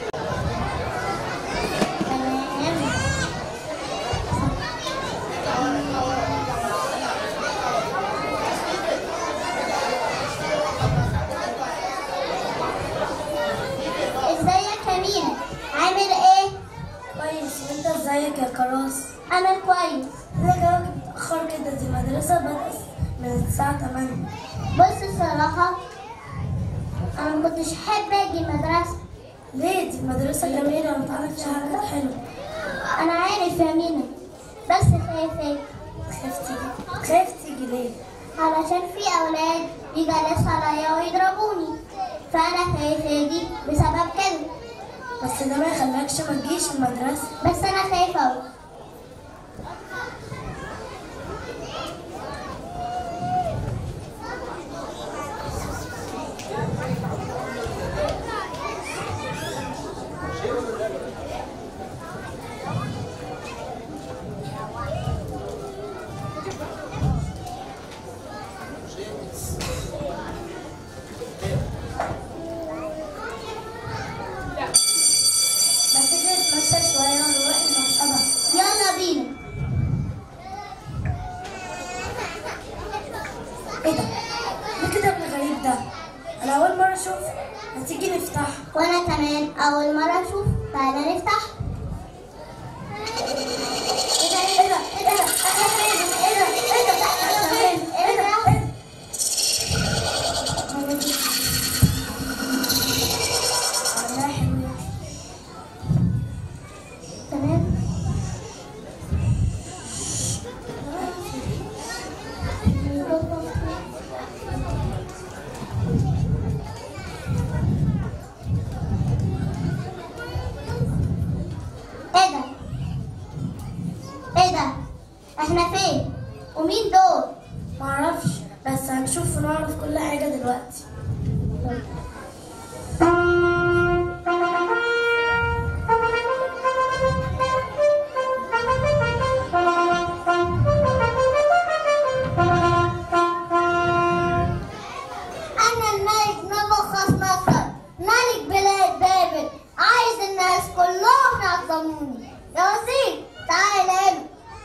M: ازيك يا مين عامل ايه كويس انت ازيك يا كراس انا كويس ازيك يا راجل متاخر كده دي مدرسه بدأت من الساعه 8 بص الصراحه انا ما كنتش احب اجي المدرسه ليه دي مدرسه جميله وبتعمل فيها حاجات حلوه انا عارف يا مينا بس خايف اجي خايف تيجي خايف تيجي ليه علشان في اولاد يجلسوا عليا ويضربوني فانا خايف اجي بسبب كده بس ده ما يخليكش ما تجيش المدرسه بس انا خايفه قوي
Q: الكتاب الغريب ده انا اول مره اشوف ما تيجي نفتح
R: وانا كمان اول مره اشوف تعالى نفتح
Q: ايه ده ايه ده ايه ده ايه ده ايه ده ايه ده ايه ده
R: تمام ايه ده ايه ده احنا فين ومين دول
Q: معرفش بس هنشوف ونعرف كل حاجه دلوقتي
R: انا الملك نبوخذ نصر ملك بلاد بابل عايز الناس كلهم يعظموني يا وزير تعال هنا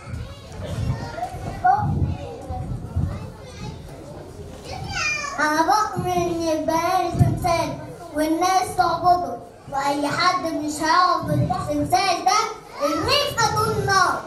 R: انا بأمر ان يبقى لي تمثال والناس تعبده واي حد مش هيعبد التمثال ده ارميه في اتون النار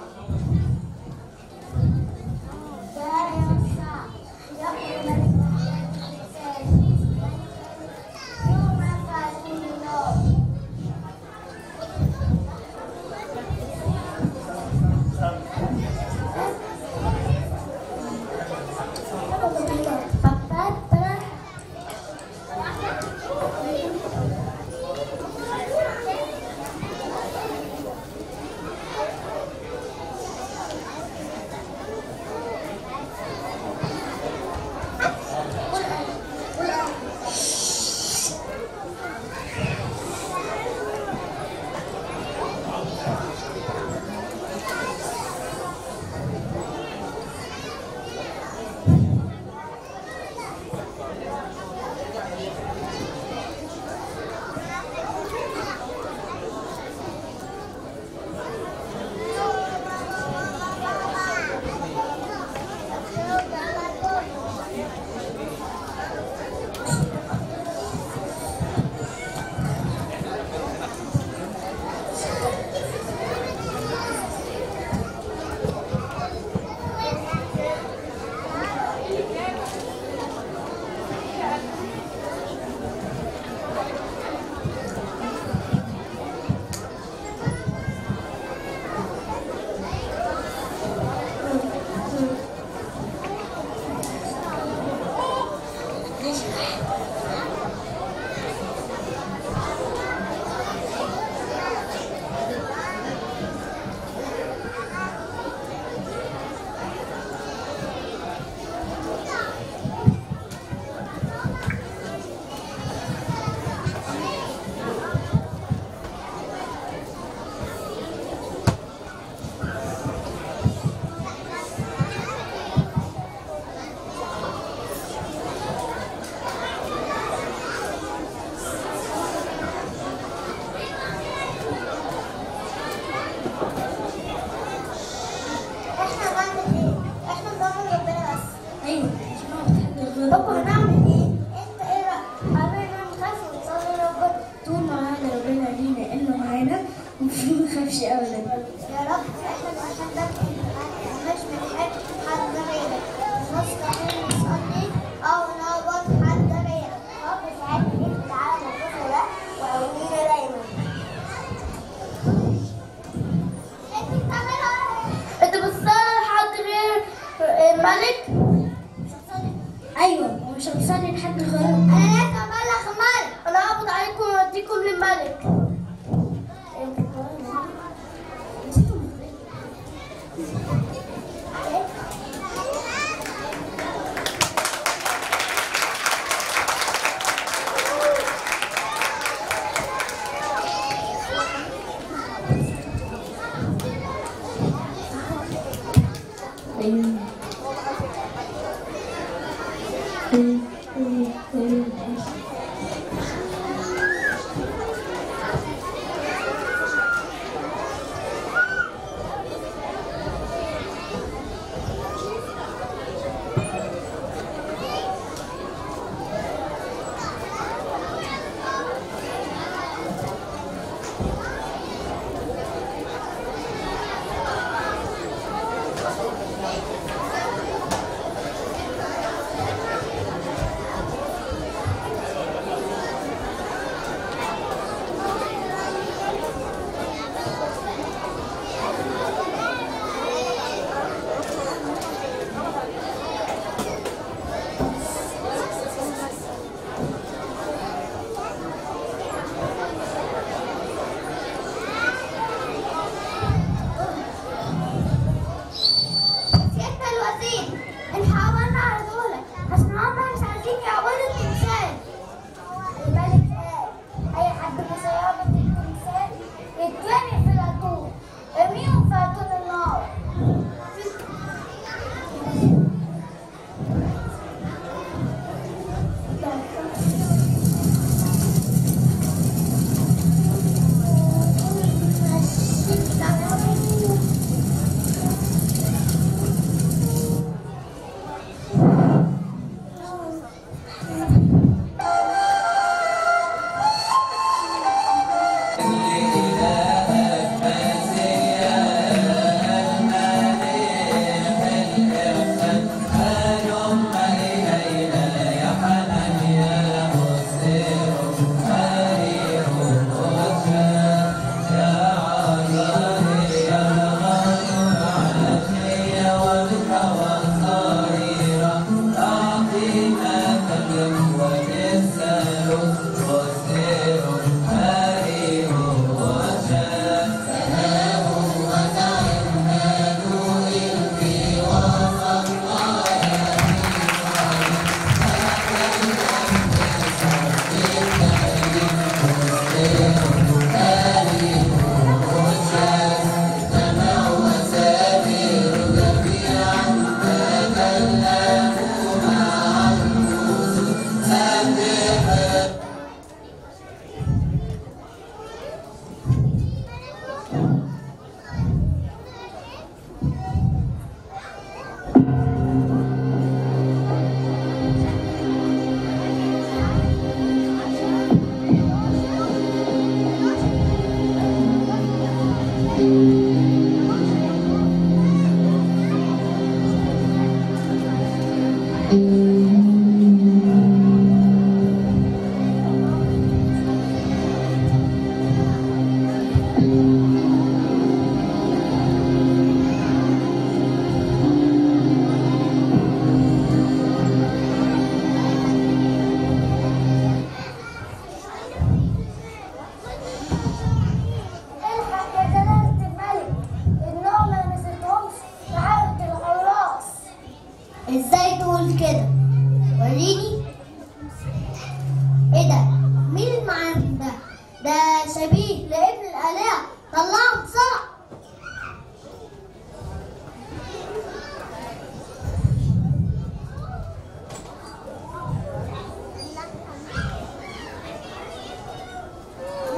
R: احنا هنعمل ايه؟ احنا بنعمل ربنا بس
Q: ايوه
R: بابا هنعمل ايه؟ انت ايه رأيك؟ قررنا نخاف ونصلي ربنا
Q: طول ما معانا ربنا لينا انه معانا المفروض ما نخافش ابدا
R: يا رب احنا عشان ده مش محتاج حد غيرك مستحيل نصلي او نعبد حد غيرك رب ساعدني انت تعالى الكفر ده وقوينا دايما انت بتعملها ايه؟ انت بتصلي لحد غير الملك؟
Q: ايوه ومش هنصلي لحد غيره
R: انا لازم ابلغ الملك انا هقبض عليكم واوديكم للملك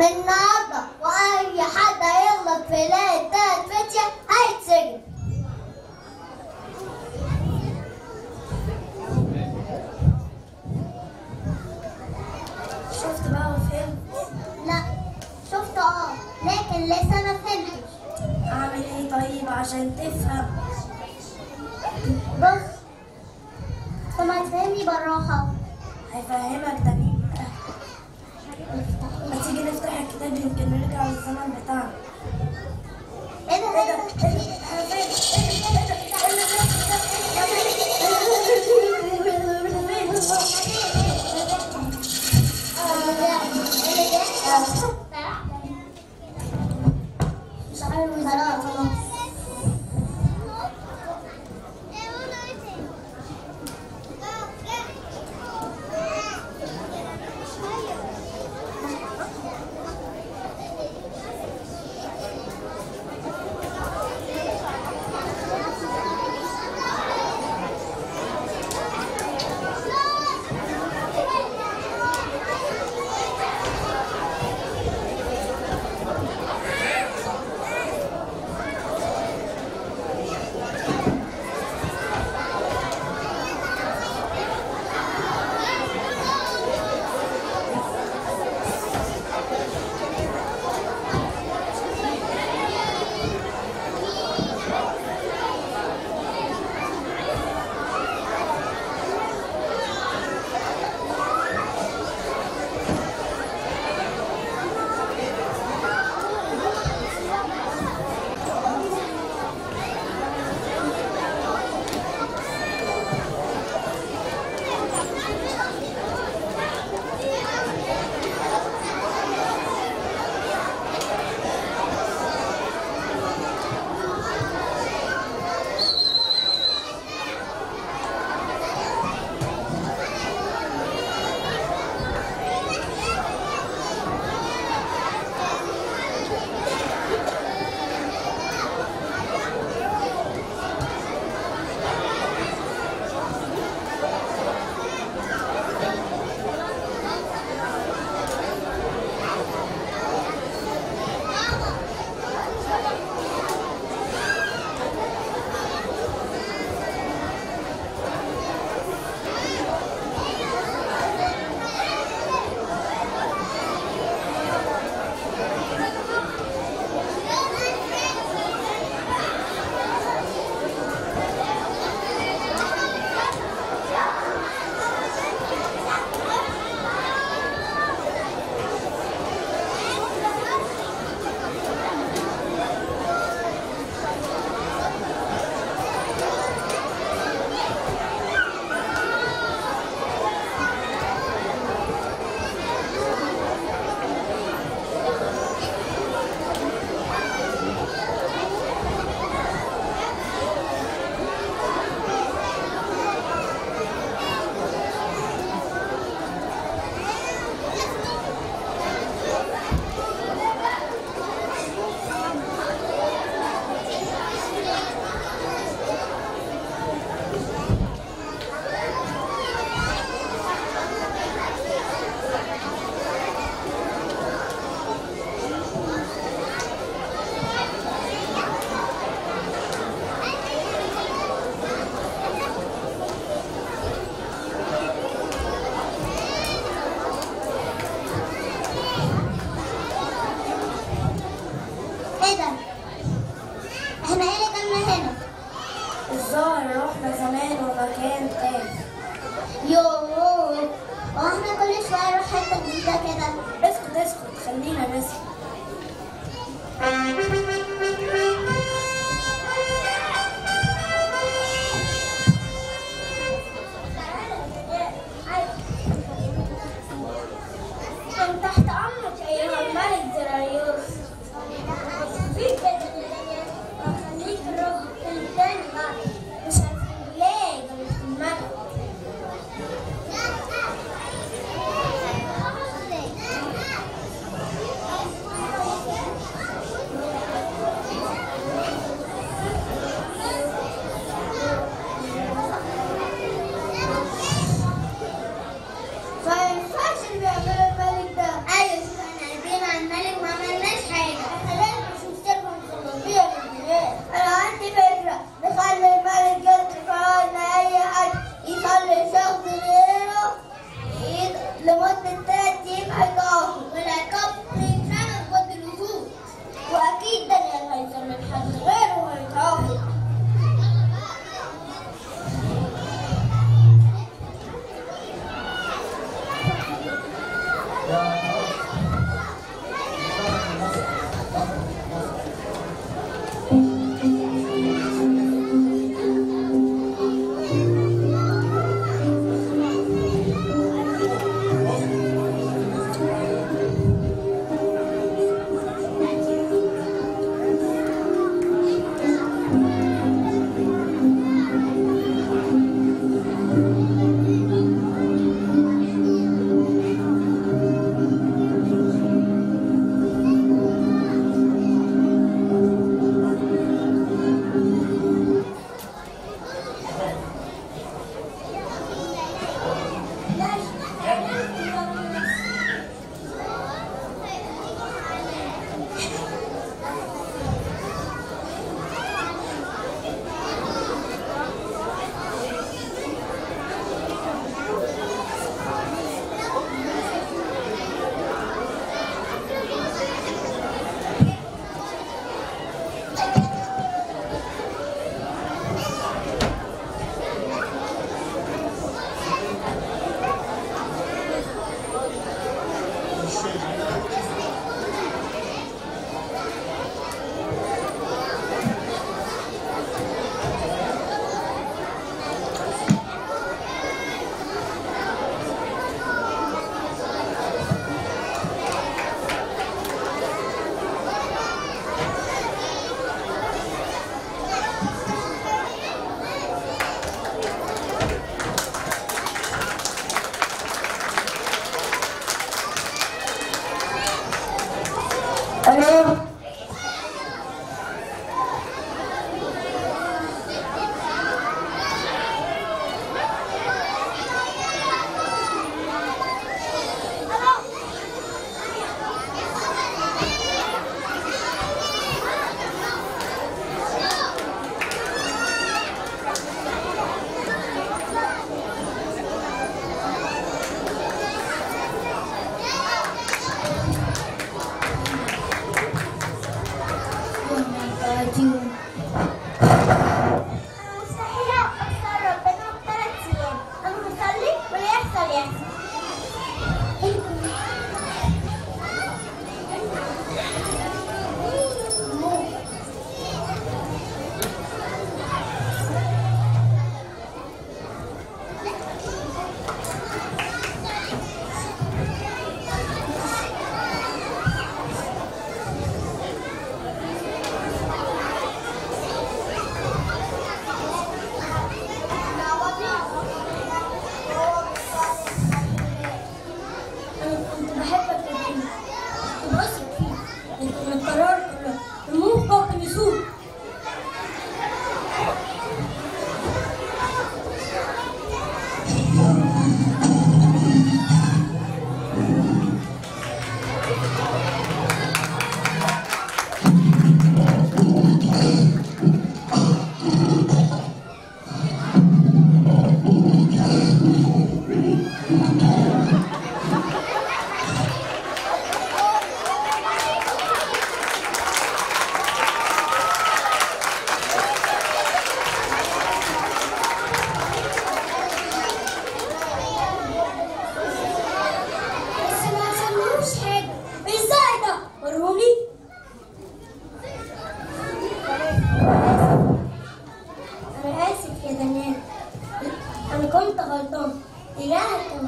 R: من النهارده واي حد هيغلط في ليله تلات فتية هيتسجن شفت بقى وفهمت؟ لا شفت اه لكن لسه ما فهمتش اعمل ايه طيب عشان تفهم بص طب تفهمني بالراحة هيفهمك ده مين ما تيجي نفتح الكتاب يمكن نرجع للزمن بتاعنا ايه ده ايه ده ايه ده انا فين ايه ده ايه ده مش عارف خلاص ايه ده؟ احنا ايه اللي جابنا هنا؟ الظاهر رحنا زمان ومكان تاني يوه هو احنا كل شوية نروح حتة جديدة كده اسكت اسكت خلينا نسكت من تحت أمرك أيها الملك زرايوس فيك خليك الروح التاني بقى مش هتقول ليه ده مش الملك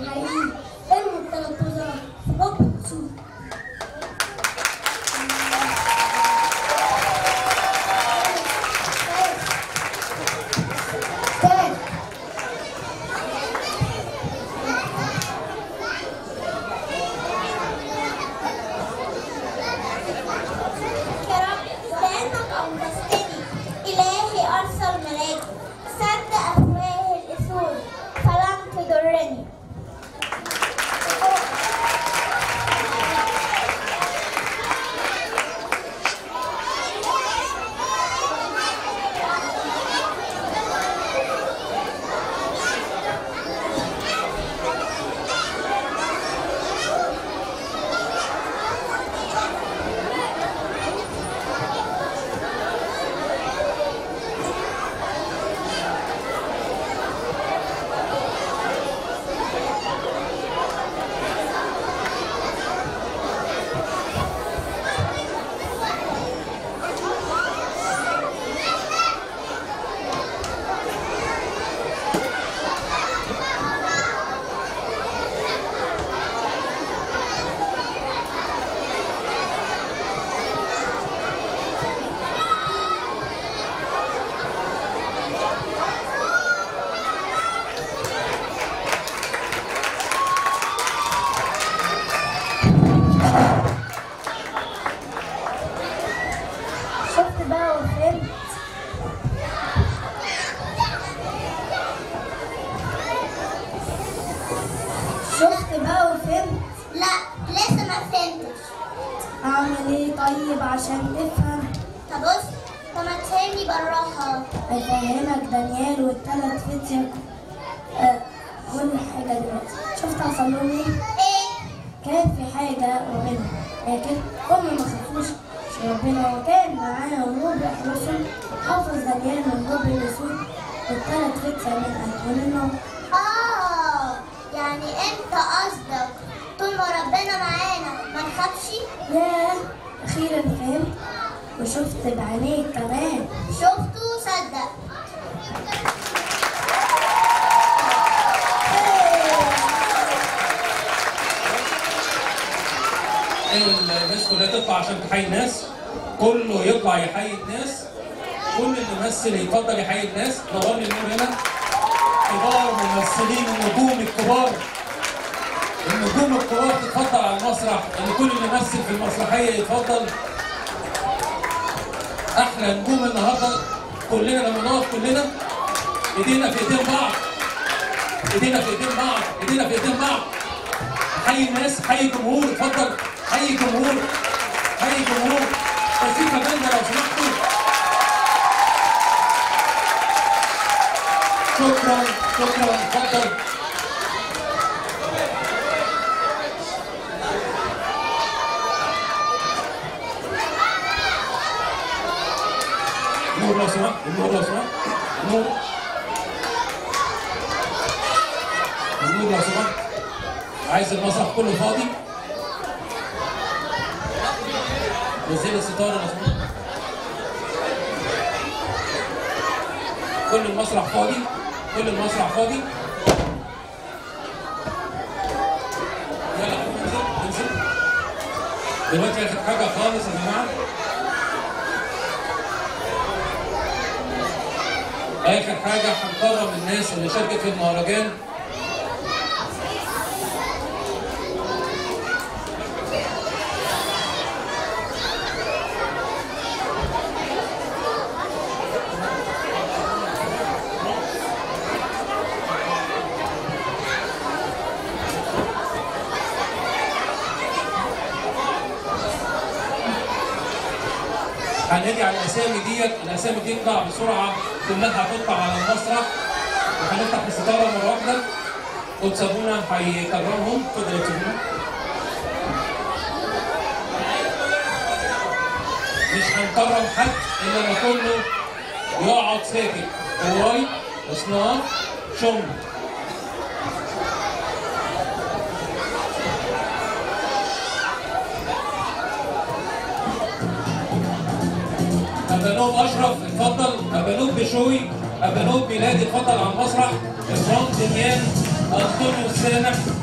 R: الحقيقي ان الثلاث وزراء بطل السود تاني
Q: يا رب لأنك أنقذتني إلهي أرسل ملاك سد أفواه الأسود فلم تضرني شفت بقى وفهمت شفت بقى وفهمت
R: لا لسه ما فهمتش
Q: اعمل ايه طيب عشان تفهم
R: طب بص طب ما تفهمني بالراحة
Q: هيفهمك دانيال والتلات فتية آه، كل حاجة دلوقتي شفت حصل لهم ايه؟
R: ايه؟
Q: كان في حاجة ومنهم لكن هم ما خافوش عشان ربنا وكان معاهم نور بيحرسهم حافظ دانيال من ضب الأسود والتلات فتية من أهل النار
R: اه يعني انت قصدك طول ما ربنا معانا ما نخافش
Q: ياه أخيرا فهمت وشفت بعينيك كمان
R: شفته وصدق
B: الناس كلها تطلع عشان تحيي الناس كله يطلع يحيي الناس كل اللي يمثل يتفضل يحيي الناس نورني النور هنا كبار ممثلين النجوم الكبار النجوم الكبار تتفضل على المسرح اللي كل اللي يمثل في المسرحيه يتفضل احلى نجوم النهارده كلنا لما نقف كلنا ايدينا في ايدين بعض ايدينا في ايدين بعض ايدينا في ايدين بعض حي الناس حي الجمهور اتفضل حي الجمهور حي الجمهور بس في كمان لو سمحتوا شكرا شكرا اتفضل النور لو سمحت النور لو سمحت النور النور لو سمحت عايز المسرح كله فاضي نزل الستارة لو سمحت كل المسرح فاضي كل المسرح فاضي يلا انزل انزل دلوقتي اخر حاجة خالص يا جماعة اخر حاجة هنكرم الناس اللي شاركت في المهرجان هنادي على الاسامي ديت الاسامي دي تطلع بسرعه كلها هتطلع على المسرح وهنفتح الستاره مره واحده قدس ابونا هيكرمهم اتفضل يا سيدنا مش هنكرم حد الا لما كله يقعد ساكت هواي اصناف شم أبانوب أشرف اتفضل أبانوب بشوي أبانوب ميلاد اتفضل على المسرح إكرام دميان أنطونيو سامح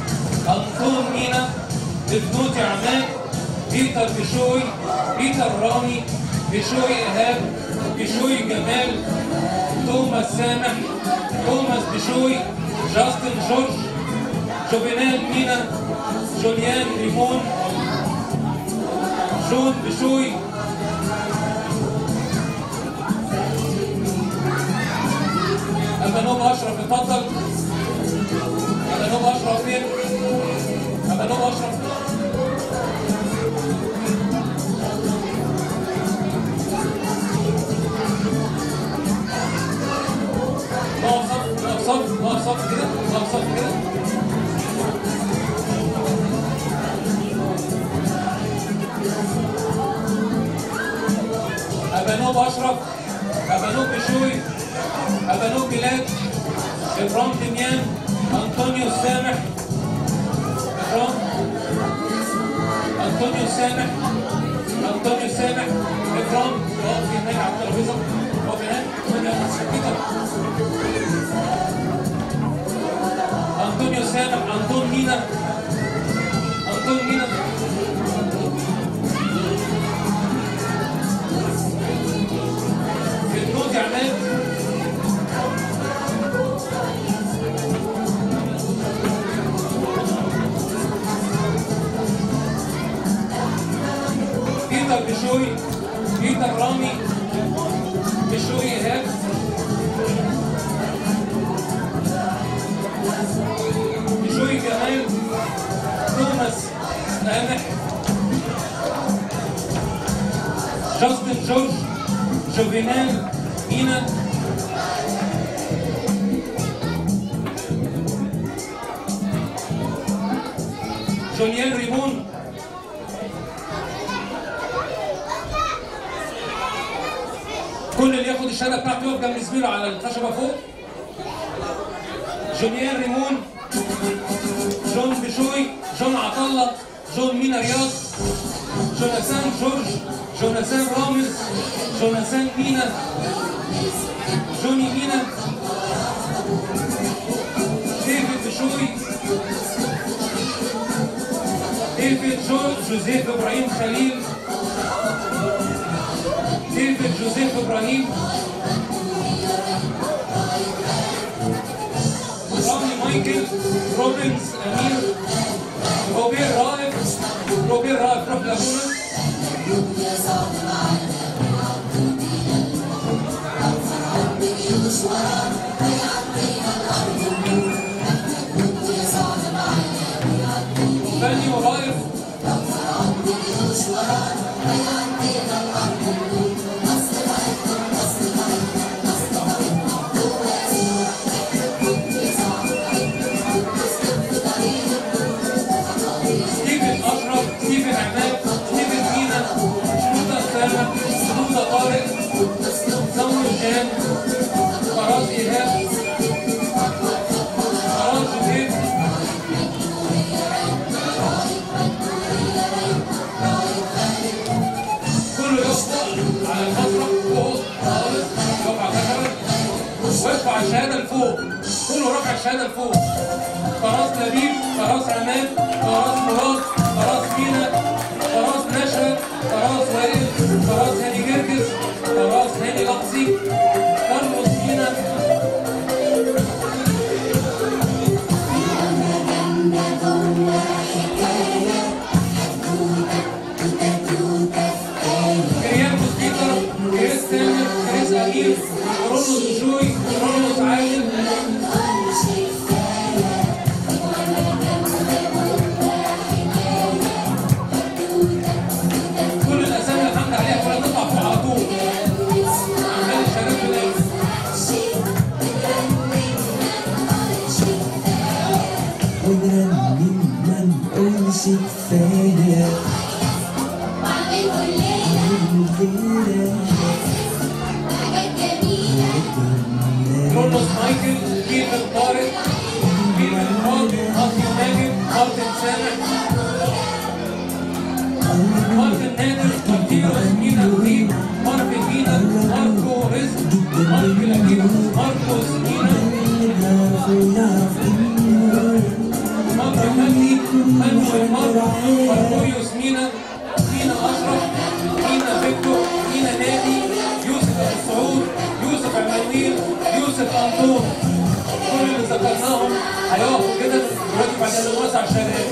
B: بفنوتي عماد بيتر بشوي بيتر رامي بشوي إيهاب بشوي جمال توماس سامح توماس بشوي جاستن جورج جوفينال مينا جوليان ريمون جون بشوي أبانوب أشرف اتفضل أبانوب أشرف فين؟ أبانوب أشرف نقف صف نقف صف نقف صف كده نقف صف كده أبانوب أشرف أبانوب بشوي أبانوب بلاد إبرام دميان أنطونيو سامح إبرام أنطونيو سامح أنطونيو سامح إبرام واقف هناك على الترابيزة واقف هناك هناك بيتر أنطونيو سامح أنطون مينا أنطون مينا بتموت يا عماد بيتر بشوي بيتر رامي بشوي إيهاب بشوي جمال توماس سامح جاستن جورج جوفينال مينا جوليان ريمون كل اللي ياخد الشهاده بتاعته يقف جنب زميله على الخشبه فوق جوليان ريمون جون بشوي جون عطله جون مينا رياض جوناثان جورج جوناثان رامز جوناثان مينا جوني مينا ديفيد بشوي ديفيد جورج جوزيف ابراهيم خليل ديفيد جوزيف ابراهيم رامي مايكل روبنز امير روبير رائف روبير رائف روح لاجونا فني ورائف ستيفن اشرف ستيفن عماد ستيفن مينا شنودة اسامه شنودة طارق سمر جان فراس ايهاب فراس جوزيف كله يقف على المسرح فوق خالص يقف على الخشبه ويرفع الشهاده لفوق كله رفع الشهاده لفوق فراس لبيب فراس عماد فراس مراد فراس مينا فراس نشا فراس وائل فراس هاني جرجس فراس هاني لقصي كارلوس مينا كريم بوسبيتر كريس تامر كريس امير كرولوس بشوي كرولوس عادل كل الاسامي اللي حمد عليها كلها تطلع فوق على طول عمال الشباب هناك
L: ونرنم ما نقولش كفاية الليلة
B: كرولوس مايكل كيفن طارق كيفن حاضر مارتن ماجد مارتن سامح مارتن نادر مارتينوس مينا لطيف مارفن مينا ماركو رزق ماركو لطيف ماركوس مينا ماركو مجدي منو المرة مرموريوس مينا مينا أشرف مينا فيكتور مينا نادي يوسف أبو السعود يوسف عمانويل يوسف أنطون كل اللي ذكرناهم هيقفوا كده دلوقتي بعد الوسع الشباب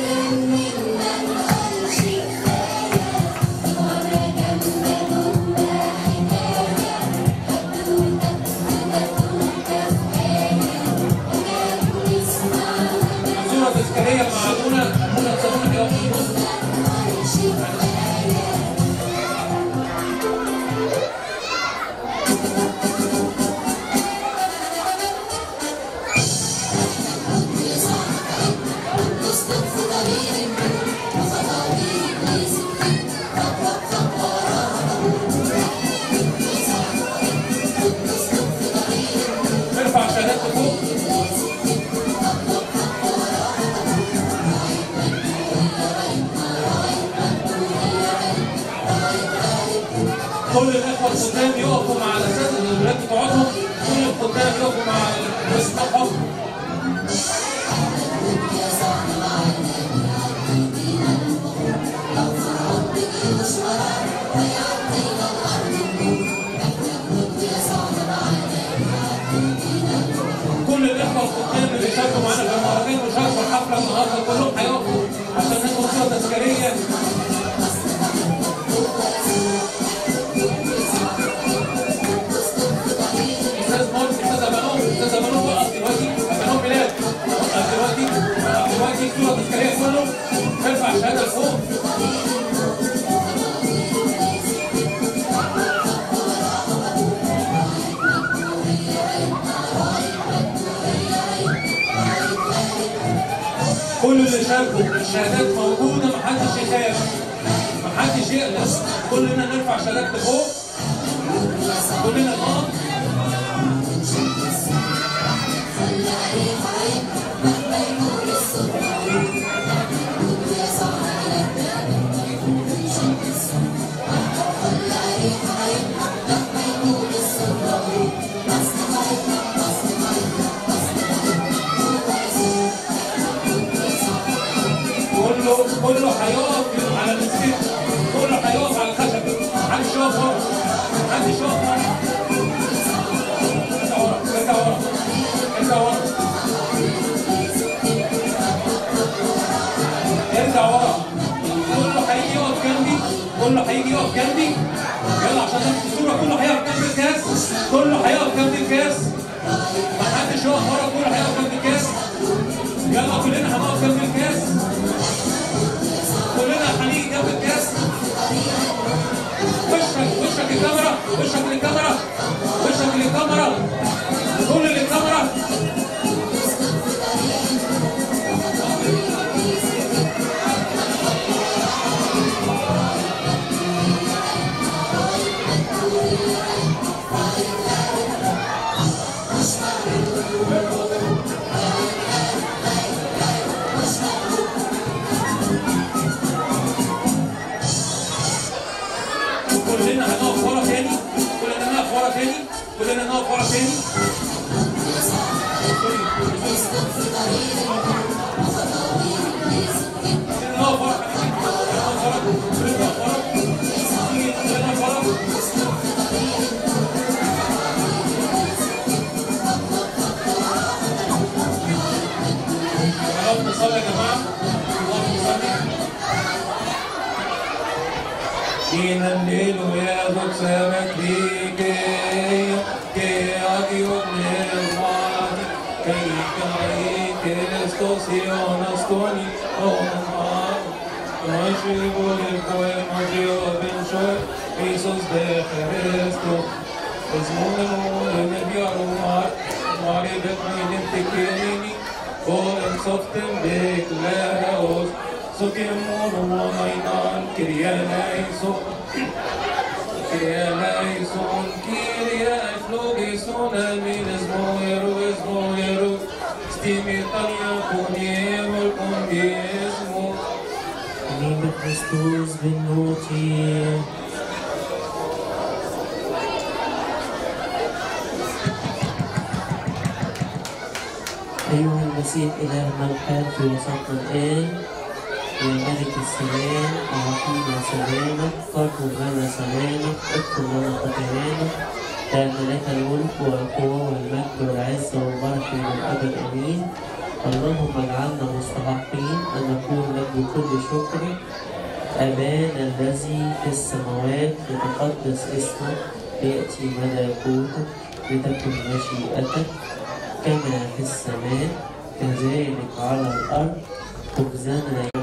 B: صورة تذكارية مع منى منى صابونة كده في النص ارفع شهادات فوق كل الاخوه الخدام يقفوا مع الاساتذه الولاد بتوعهم كل الخدام يقفوا مع اصحابهم كل الاخوه الخدام اللي شاركوا معانا في المهرجان وشاركوا الحفله النهارده كلهم هيقفوا عشان ناخد صوره تذكاريه استاذ مول استاذ بنوم استاذ بنوم وقف دلوقتي بنوم بلاد وقف دلوقتي وقف دلوقتي صوره تذكاريه كله ارفع شهاده لفوق كل اللي شاركوا الشهادات موجوده محدش يخاف محدش يقلق كلنا نرفع شهادات لفوق كلنا نقف كله كله هيقف على السكت كله هيقف على الخشب محدش يقف ورا محدش يقف ورا ارجع ورا ارجع ورا ارجع ورا ارجع ورا كله هيجي يقف جنبي كله هيجي يقف جنبي يلا عشان ناخد الصوره كله هيقف جنب الكاس كله هيقف جنب الكاس محدش يقف ورا كله هيقف جنب الكاس يلا كلنا هنقف جنب الكاس كلنا هنيجي جنب الكاس وشك وشك للكاميرا وشك للكاميرا وشك للكاميرا كل للكاميرا كلنا هنقف ورا تاني كلنا نقف ورا تاني كلنا نقف ورا تاني كلنا نقف ورا كلنا نقف ورا كلنا نقف ورا اللهم صل يا جماعه اللهم صل In alleluia doxamet vike, que agium nervani, que kai Christos ionas toni, omar, Nashivu el poema Dio ben shoy, Jesus de Cristo, es mune mune me biarumar, mari bet minin tikirini, o en soften declaraos, Sotiemur wanainan Kyrie eleison Kyrie eleison Kyrie eflogison Amin esmo eru esmo eru Stimitania poniemur pondiesmo
P: Liebe Christus venuti. أيها المسيح إلهنا الحال في وسط الآن يا ملك السلام أعطينا سلامك فاغفر لنا سلامك اغفر لنا خطايانا لأن لك الملك والقوة والمجد والعزة والبركة إلى الأبد آمين اللهم اجعلنا مستحقين أن نكون لك بكل شكر أبانا الذي في السماوات يتقدس اسمك ليأتي ملكوتك لتكن مشيئتك كما في السماء كذلك على الأرض خبزنا